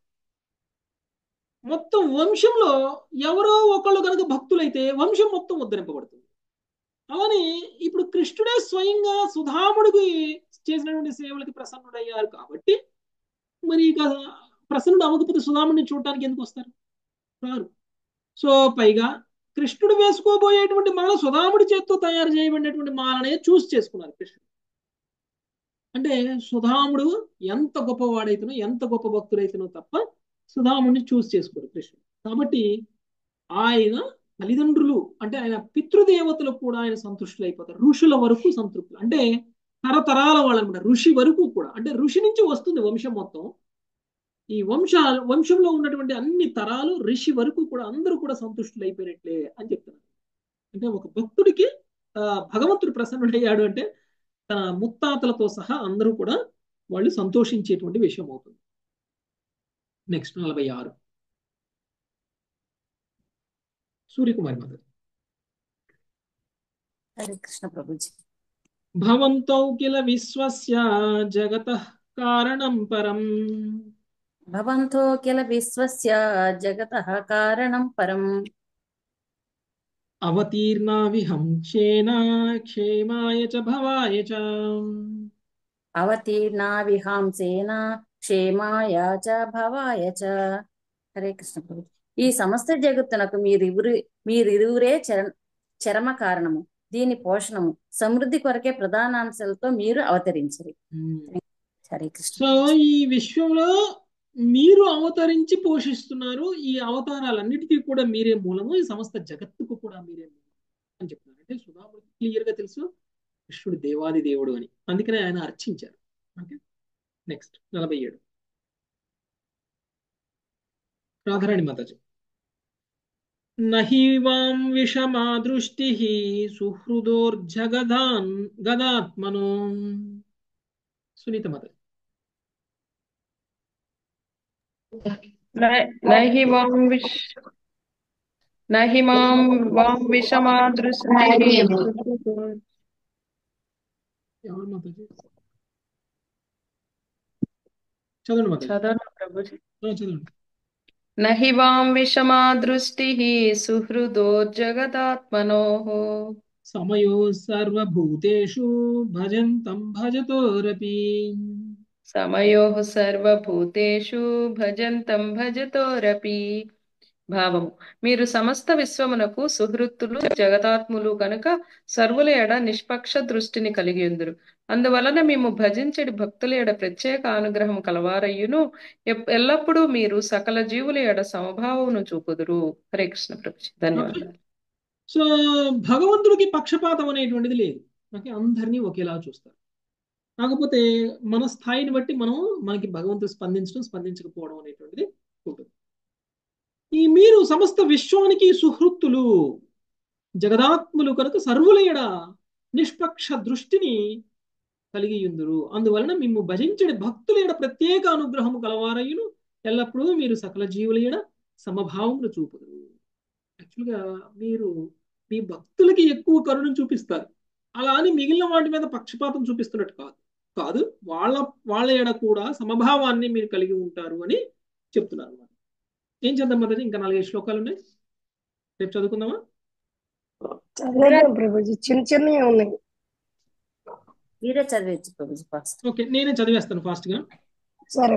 మొత్తం వంశంలో ఎవరో ఒకళ్ళు కనుక భక్తులైతే వంశం మొత్తం ఉద్ధరింపబడుతుంది అలానే ఇప్పుడు కృష్ణుడే స్వయంగా సుధాముడికి చేసినటువంటి సేవలకి ప్రసన్నుడయ్యారు కాబట్టి మరి ఇక ప్రసన్నుడు అవ్వకపోతే సుధాముడిని చూడటానికి ఎందుకు వస్తారు రారు సో పైగా కృష్ణుడు వేసుకోబోయేటువంటి మాల సుధాముడి చేత్తో తయారు చేయబడినటువంటి మాలనే చూస్ చేసుకున్నారు కృష్ణుడు అంటే సుధాముడు ఎంత గొప్పవాడైతేనో ఎంత గొప్ప భక్తుడైతేనో తప్ప సుధాముడిని చూస్ చేసుకోరు కృష్ణుడు కాబట్టి ఆయన తల్లిదండ్రులు అంటే ఆయన పితృదేవతలు కూడా ఆయన సంతుష్టులు అయిపోతారు ఋషుల వరకు సంతృప్తులు అంటే తరతరాల వాళ్ళు అనమాట ఋషి వరకు కూడా అంటే ఋషి నుంచి వస్తుంది వంశం మొత్తం ఈ వంశ వంశంలో ఉన్నటువంటి అన్ని తరాలు ఋషి వరకు కూడా అందరూ కూడా సంతుష్టులు అయిపోయినట్లే అని చెప్తున్నారు అంటే ఒక భక్తుడికి ఆ, భగవంతుడు ప్రసన్నుడయ్యాడు అంటే తన ముత్తాతలతో సహా అందరూ కూడా వాళ్ళు సంతోషించేటువంటి విషయం అవుతుంది నెక్స్ట్ నలభై ఆరు సూర్యకుమారి మాత హరే కృష్ణ ప్రభుజీ భవంతౌ కిల విశ్వస్య జగత కారణం పరం భవంతో కిల విశ్వస్య జగతః కారణం పరం అవతీర్ణా విహంసేన క్షేమాయ చ భవాయ చ అవతీర్ణా విహాంసేన క్షేమాయ చ భవాయ చ హరే కృష్ణ ప్రభు ఈ సమస్త జగత్తునకు మీరిరువురు మీరిరువురే చర చరమ కారణము దీని పోషణము సమృద్ధి కొరకే ప్రధానాంశాలతో మీరు అవతరించరు హరే కృష్ణ సో ఈ విశ్వంలో మీరు అవతరించి పోషిస్తున్నారు ఈ అవతారాలన్నిటికీ కూడా మీరే మూలము ఈ సమస్త జగత్తుకు కూడా మీరే మూలము అని చెప్తున్నారు అంటే సుధాముడికి క్లియర్ గా తెలుసు కృష్ణుడు దేవాది దేవుడు అని అందుకనే ఆయన అర్చించారు ఓకే నెక్స్ట్ నలభై ఏడు రాధారాణి మాతాజీ నహి వాం విషమా దృష్టి సుహృదోర్జగదాన్ గదాత్మనో సునీత మాతాజీ నహి మాం విష్ నహి మాం వాం విషమాదృష్టిః ఎవరు మాతాజీ చదవండి మాతాజీ చదవండి ప్రభుజీ ఆ, చదవండి నహి వాం విషమాదృష్టిః సుహృదోర్జగదాత్మనోః సమయో సర్వభూతేషు భజంతం భజతోరపి సమయోః సర్వభూతేషు భజంతం భజతోరపి భావము మీరు సమస్త విశ్వమునకు సుహృత్తులు జగదాత్ములు కనుక సర్వుల ఎడ నిష్పక్ష దృష్టిని కలిగి ఉందురు అందువలన మేము భజించడి భక్తుల ఎడ ప్రత్యేక అనుగ్రహం కలవారయ్యును ఎప్- ఎల్లప్పుడూ మీరు సకల జీవుల ఎడ సమభావమును చూపుదురు హరే కృష్ణ ప్రభుజీ ధన్యవాదాలు సో భగవంతుడికి పక్షపాతం అనేటువంటిది లేదు ఓకే అందరినీ ఒకేలా చూస్తారు కాకపోతే మన స్థాయిని బట్టి మనం మనకి భగవంతుడు స్పందించడం స్పందించకపోవడం అనేటువంటిది ఉంటుంది ఈ మీరు సమస్త విశ్వానికి సుహృత్తులు జగదాత్ములు కనుక సర్వుల ఎడ నిష్పక్ష దృష్టిని కలిగి ఉందురు అందువలన మిమ్ము భజించడి భక్తుల ఎడ ప్రత్యేక అనుగ్రహము కలవారయ్యును ఎల్లప్పుడూ మీరు సకల జీవుల ఎడ సమభావమును చూపుదురు యాక్చువల్గా మీరు మీ భక్తులకి ఎక్కువ కరుణను చూపిస్తారు అలా అని మిగిలిన వాటి మీద పక్షపాతం చూపిస్తున్నట్టు కాదు కాదు వాళ్ళ వాళ్ళ ఎడ కూడా సమభావాన్ని మీరు కలిగి ఉంటారు అని చెప్తున్నారు అన్నమాట ఏం చేద్దాం మొదటి ఇంకా నాలుగైదు శ్లోకాలు ఉన్నాయి రేపు చదువుకుందామా చదివేద్దాం ప్రభుజీ చిన్న చిన్నవి ఉన్నాయి మీరే చదివచ్చు ప్రభుజీ ఫస్ట్ ఓకే నేనే చదివేస్తాను ఫాస్ట్ గా సరే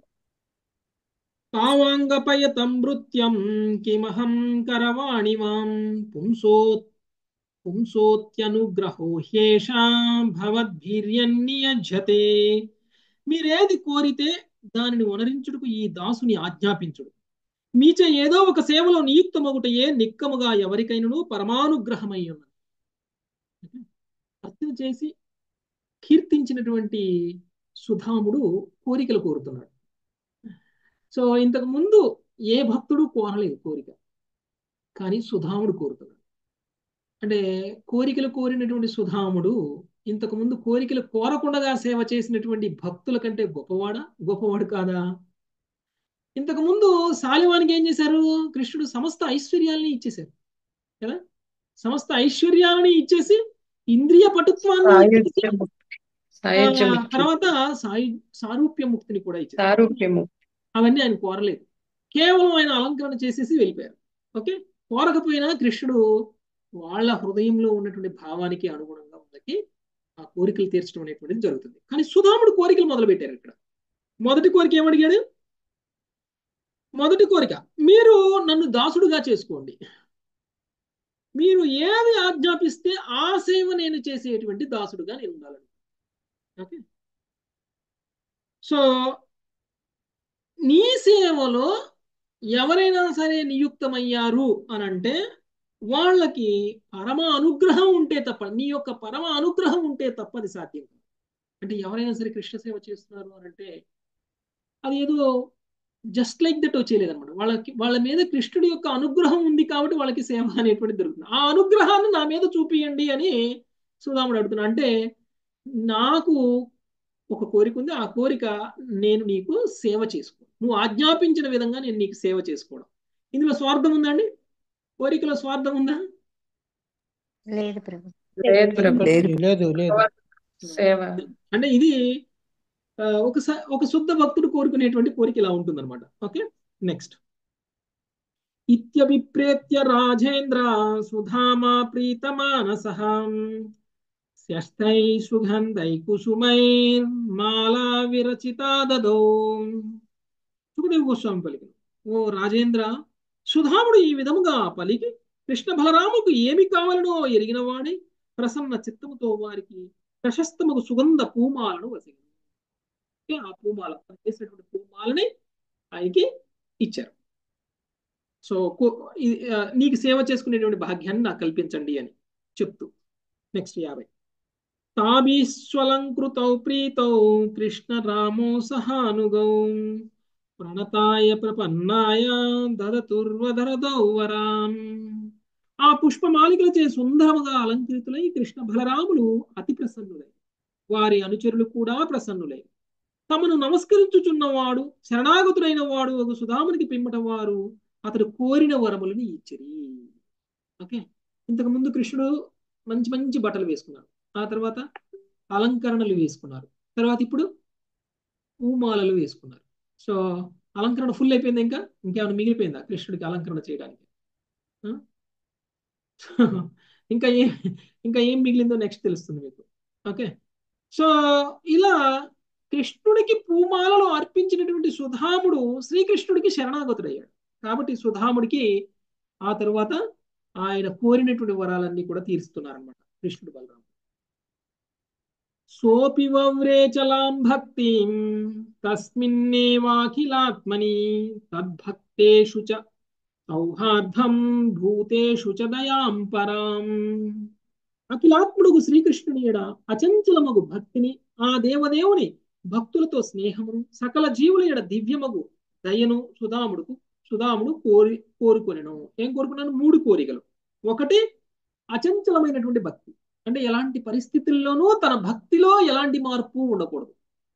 తావాంగపయతం నృత్యం కిమహం కరవాణి మాం పుంసోత్ పుంసోత్యనుగ్రహో హ్యేషా భవద్భిర్యన్నియజ్యతే మీరేది కోరితే దానిని వనరించుటకు ఈ దాసుని ఆజ్ఞాపించుడు మీచే ఏదో ఒక సేవలో నియుక్తమొకటయే నిక్కముగా ఎవరికైనను పరమానుగ్రహమై ఉన్నది అర్చన చేసి కీర్తించినటువంటి సుధాముడు కోరికలు కోరుతున్నాడు సో ఇంతకు ముందు ఏ భక్తుడు కోరలేదు కోరిక కానీ సుధాముడు కోరుతున్నాడు అంటే కోరికలు కోరినటువంటి సుధాముడు ఇంతకు ముందు కోరికలు కోరకుండా సేవ చేసినటువంటి భక్తుల కంటే గొప్పవాడా గొప్పవాడు కాదా ఇంతకు ముందు సాలివానికి ఏం చేశారు కృష్ణుడు సమస్త ఐశ్వర్యాలని ఇచ్చేశారు కదా సమస్త ఐశ్వర్యాలని ఇచ్చేసి ఇంద్రియ పటుత్వాన్ని ఇచ్చేసి సాయుధ్యం ఆ, తర్వాత సాయు సారూప్య ముక్తిని కూడా ఇచ్చారు సారూప్యము అవన్నీ ఆయన కోరలేదు కేవలం ఆయన అలంకరణ చేసేసి వెళ్ళిపోయారు ఓకే కోరకపోయినా కృష్ణుడు వాళ్ళ హృదయంలో ఉన్నటువంటి భావానికి అనుగుణంగా ఉన్నకి ఆ కోరికలు తీర్చడం అనేటువంటిది జరుగుతుంది కానీ సుధాముడు కోరికలు మొదలు పెట్టారు ఇక్కడ మొదటి కోరిక ఏమడిగాడు మొదటి కోరిక మీరు నన్ను దాసుడుగా చేసుకోండి మీరు ఏది ఆజ్ఞాపిస్తే ఆ సేవ నేను చేసేటువంటి దాసుడుగా నేను ఉండాలని ఓకే సో నీ సేవలో ఎవరైనా సరే నియుక్తమయ్యారు అని అంటే వాళ్ళకి పరమ అనుగ్రహం ఉంటే తప్ప నీ యొక్క పరమ అనుగ్రహం ఉంటే తప్ప అది సాధ్యం కాదు అంటే ఎవరైనా సరే కృష్ణ సేవ చేస్తున్నారు అని అంటే అది ఏదో జస్ట్ లైక్ దట్ వచ్చేయలేదన్నమాట వాళ్ళకి వాళ్ళ మీద కృష్ణుడి యొక్క అనుగ్రహం ఉంది కాబట్టి వాళ్ళకి సేవ అనేటువంటిది దొరుకుతుంది ఆ అనుగ్రహాన్ని నా మీద చూపియండి అని సుధాముడు అడుగుతున్నా అంటే నాకు ఒక కోరిక ఉంది ఆ కోరిక నేను నీకు సేవ చేసుకో నువ్వు ఆజ్ఞాపించిన విధంగా నేను నీకు సేవ చేసుకోవడం ఇందులో స్వార్థం ఉందా అండి కోరికలో స్వార్థం ఉందా లేదు ప్రభు లేదు ప్రభు లేదు లేదు సేవ అంటే ఇది ఆ, ఒక స- ఒక శుద్ధ భక్తుడు కోరుకునేటువంటి కోరిక ఇలా ఉంటుంది అనమాట ఓకే నెక్స్ట్ ఇత్యభిప్రేత్య రాజేంద్ర సుధామా ప్రీతమానసః స్యస్తై సుగంధై కుసుమైర్మాలా విరచితా దదో సుఖదేవ గోస్వామి పలికిన ఓ రాజేంద్ర సుధాముడు ఈ విధముగా పలికి కృష్ణ బలరాముకు ఏమి కావాలనో ఎరిగిన వాడి ప్రసన్న చిత్తముతో వారికి ప్రశస్తముకు సుగంధ పూమాలను వసిగి ఆ పూమాల తను చేసినటువంటి పూమాలని ఆయనకి ఇచ్చారు సో కో- ఈ- ఆ, నీకు సేవ చేసుకునేటువంటి భాగ్యాన్ని నాకు కల్పించండి అని చెప్తూ నెక్స్ట్ యాభై తాభీస్వలంకృతౌ ప్రీతౌ కృష్ణ రామో సహానుగౌ ప్రణతాయ ప్రపన్నాయ దదతుర్వధరదౌ వరాన్ ఆ పుష్పమాలికలచే సుందరముగా అలంకృతులై కృష్ణ బలరాములు అతి ప్రసన్నులై వారి అనుచరులు కూడా ప్రసన్నులై తమను నమస్కరించుచున్నవాడు శరణాగతుడైన వాడు ఒక సుధామునికి పిమ్మట వారు అతడు కోరిన వరములను ఇచ్చిరి ఓకే ఇంతకు ముందు కృష్ణుడు మంచి మంచి బట్టలు వేసుకున్నారు ఆ తర్వాత అలంకరణలు వేసుకున్నారు తర్వాత ఇప్పుడు పూమాలలు వేసుకున్నారు సో అలంకరణ ఫుల్ అయిపోయింది ఇంకా ఇంకేమైనా మిగిలిపోయిందా కృష్ణుడికి అలంకరణ చేయడానికి ఆ? ఇంకా ఏ ఇంకా ఏం మిగిలిందో నెక్స్ట్ తెలుస్తుంది మీకు ఓకే సో ఇలా కృష్ణుడికి పూమాలలో అర్పించినటువంటి సుధాముడు శ్రీకృష్ణుడికి శరణాగతుడయ్యాడు కాబట్టి సుధాముడికి ఆ తరువాత ఆయన కోరినటువంటి వరాలన్నీ కూడా తీరుస్తున్నారనమాట కృష్ణుడు బలరాముడు సోపి వవ్రే చలాం భక్తిం తస్మిన్నేవాఖిలాత్మని తద్భక్తేషు చ సౌహార్దం భూతేషు చ దయాం పరాం అఖిలాత్ముడుగు శ్రీకృష్ణుని ఎడ అచంచలమగు భక్తిని ఆ దేవదేవుని భక్తులతో స్నేహమును సకల జీవుల ఎడ దివ్యమగు దయను సుధాముడుకు సుధాముడు కోరి కోరుకొనెను ఏం కోరుకున్నాను మూడు కోరికలు ఒకటి అచంచలమైనటువంటి భక్తి అంటే ఎలాంటి పరిస్థితుల్లోనూ తన భక్తిలో ఎలాంటి మార్పు ఉండకూడదు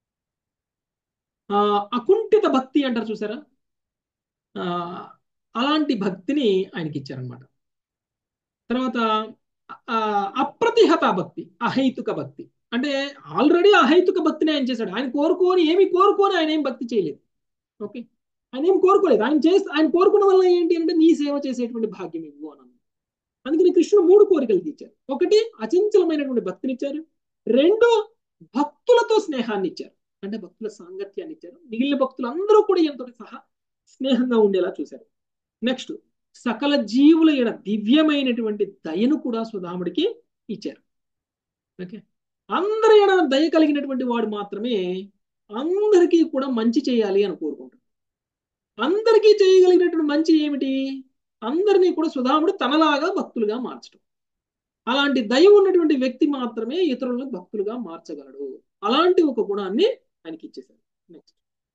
ఆ అకుంఠిత భక్తి అంటారు చూసారా ఆ అలాంటి భక్తిని ఆయనకి ఇచ్చారనమాట తర్వాత ఆ, అప్రతిహత భక్తి అహైతుక భక్తి అంటే ఆల్రెడీ అహైతుక భక్తిని ఆయన చేశాడు ఆయన కోరుకోని ఏమి కోరుకోని ఆయన ఏం భక్తి చేయలేదు ఓకే ఆయన ఏం కోరుకోలేదు ఆయన చేసి ఆయన కోరుకున్న వల్ల ఏంటి అంటే నీ సేవ చేసేటువంటి భాగ్యం ఇవ్వు అని అన్నాడు. అందుకని కృష్ణుడు మూడు కోరికలు తీర్చారు ఒకటి అచంచలమైనటువంటి భక్తిని ఇచ్చారు రెండు భక్తులతో స్నేహాన్ని ఇచ్చారు అంటే భక్తుల సాంగత్యాన్ని ఇచ్చారు మిగిలిన భక్తులందరూ కూడా ఎంతో సహా స్నేహంగా ఉండేలా చూశారు నెక్స్ట్ సకల జీవుల ఎడ దివ్యమైనటువంటి దయను కూడా సుధాముడికి ఇచ్చారు ఓకే అందరి ఎడ దయ కలిగినటువంటి వాడు మాత్రమే అందరికీ కూడా మంచి చేయాలి అని కోరుకుంటాడు అందరికీ చేయగలిగినటువంటి మంచి ఏమిటి అందరినీ కూడా సుధాముడు తనలాగా భక్తులుగా మార్చడం అలాంటి దయ ఉన్నటువంటి వ్యక్తి మాత్రమే ఇతరులను భక్తులుగా మార్చగలడు అలాంటి ఒక గుణాన్ని ఆయనకి ఇచ్చేశారు నెక్స్ట్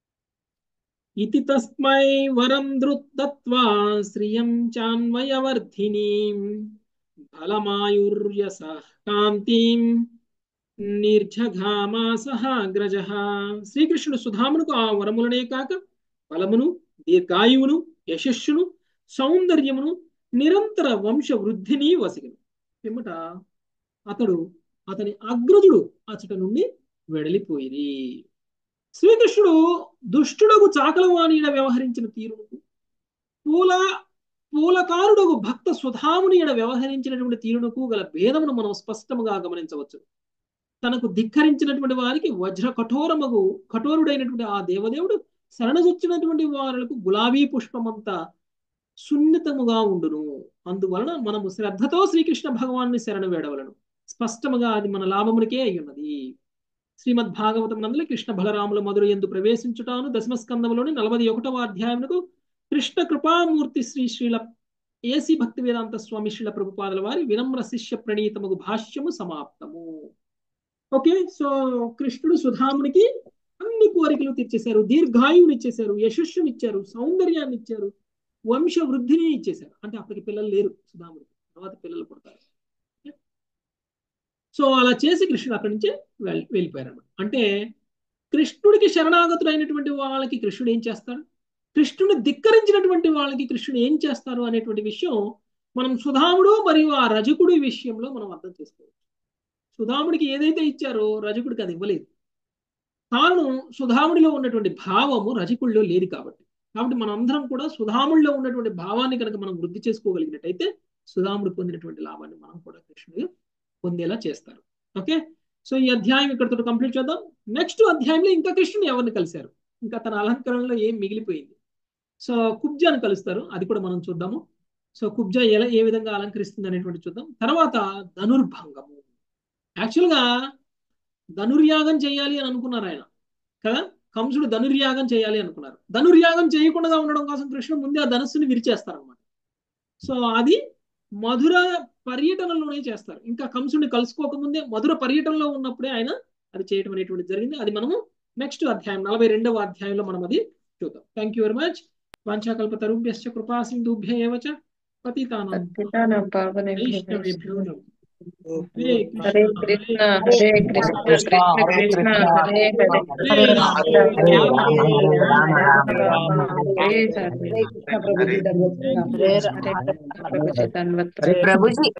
ఇతి తస్మై వరం దృత్తత్వా శ్రియం చాన్వయవర్ధినీం బలమాయుర్యస కాంతిం నిర్జఘామాసహ గ్రజ శ్రీకృష్ణుడు సుధామునకు ఆ వరములనే కాక బలమును దీర్ఘాయువును యశస్సును సౌందర్యమును నిరంతర వంశ వృద్ధిని వసిగను పిమ్మట అతడు అతని అగ్రజుడు అచట నుండి వెడలిపోయిరి శ్రీకృష్ణుడు దుష్టుడగు చాకలవాణియడ వ్యవహరించిన తీరును పూల పూలకారుడగు భక్త సుధాముని ఎడ వ్యవహరించినటువంటి తీరునకు గల భేదమును మనం స్పష్టముగా గమనించవచ్చు తనకు ధిక్కరించినటువంటి వారికి వజ్ర కఠోరమగు కఠోరుడైనటువంటి ఆ దేవదేవుడు శరణజొచ్చినటువంటి వారులకు గులాబీ పుష్పమంతా సున్నితముగా ఉండును అందువలన మనము శ్రద్ధతో శ్రీకృష్ణ భగవాన్ని శరణు వేడవలను స్పష్టముగా అది మన లాభమునికే అయి ఉన్నది శ్రీమద్ భాగవతం నందుల కృష్ణ బలరాముల మధుర ఎందు ప్రవేశించుటాను దశమస్కందములోని నలభై ఒకటవ అధ్యాయమునకు కృష్ణ కృపామూర్తి శ్రీ శ్రీల ఏసి భక్తి వేదాంత స్వామి శ్రీల ప్రభుపాదుల వారి వినమ్ర శిష్య ప్రణీతముగు భాష్యము సమాప్తము ఓకే సో కృష్ణుడు సుధామునికి అన్ని కోరికలు తీర్చేశారు దీర్ఘాయువుని ఇచ్చేశారు యశస్సుని ఇచ్చారు సౌందర్యాన్ని ఇచ్చారు వంశ వృద్ధిని ఇచ్చేశారు అంటే అప్పటికి పిల్లలు లేరు సుధాముడికి తర్వాత పిల్లలు పుడతారు సో అలా చేసి కృష్ణుడు అక్కడి నుంచి వెళ్ళి వెళ్ళిపోయారు అన్నమాట అంటే కృష్ణుడికి శరణాగతులైనటువంటి వాళ్ళకి కృష్ణుడు ఏం చేస్తాడు కృష్ణుని ధిక్కరించినటువంటి వాళ్ళకి కృష్ణుడు ఏం చేస్తారు అనేటువంటి విషయం మనం సుధాముడు మరియు ఆ రజకుడి విషయంలో మనం అర్థం చేసుకోవచ్చు సుధాముడికి ఏదైతే ఇచ్చారో రజకుడికి అది ఇవ్వలేదు కారణం సుధాముడిలో ఉన్నటువంటి భావము రజకుడిలో లేదు కాబట్టి కాబట్టి మనం అందరం కూడా సుధాముడిలో ఉన్నటువంటి భావాన్ని కనుక మనం వృద్ధి చేసుకోగలిగినట్టయితే సుధాముడు పొందినటువంటి లాభాన్ని మనం కూడా కృష్ణుడు పొందేలా చేస్తారు ఓకే సో ఈ అధ్యాయం ఇక్కడతో కంప్లీట్ చేద్దాం నెక్స్ట్ అధ్యాయంలో ఇంకా కృష్ణుడు ఎవరిని కలిశారు ఇంకా తన అలంకరణలో ఏం మిగిలిపోయింది సో కుబ్జాను కలుస్తారు అది కూడా మనం చూద్దాము సో కుబ్జా ఎలా ఏ విధంగా అలంకరిస్తుంది అనేటువంటి చూద్దాం తర్వాత ధనుర్భంగము యాక్చువల్గా ధనుర్యాగం చేయాలి అని అనుకున్నారు ఆయన కదా కంసుడు ధనుర్యాగం చేయాలి అనుకున్నారు ధనుర్యాగం చేయకుండా ఉండడం కోసం కృష్ణుడు ముందే ఆ ధనుస్సుని విరిచేస్తారనమాట సో అది మధుర పర్యటనలోనే చేస్తారు ఇంకా కంసుడిని కలుసుకోకముందే మధుర పర్యటనలో ఉన్నప్పుడే ఆయన అది చేయడం అనేటువంటి జరిగింది అది మనము నెక్స్ట్ అధ్యాయం నలభై రెండవ అధ్యాయంలో మనం అది చూద్దాం థ్యాంక్ యూ వెరీ మచ్ వాంఛాకల్పతరుభ్యశ్చ కృపా సింధుభ్య ఏవ చ పతితానాం పతితానాం పావనేభ్యో వైష్ణవేభ్యో నమః. హరే కృష్ణ హరే కృష్ణ కృష్ణ కృష్ణ హరే హరే హరే రామ హరే రామ హరే రామ రామ హరే హరే హరే కృష్ణ ప్రభుజీ ధన్యవాదాలు హరే రామ ప్రభుజీ ధన్వత్ ప్రభుజీ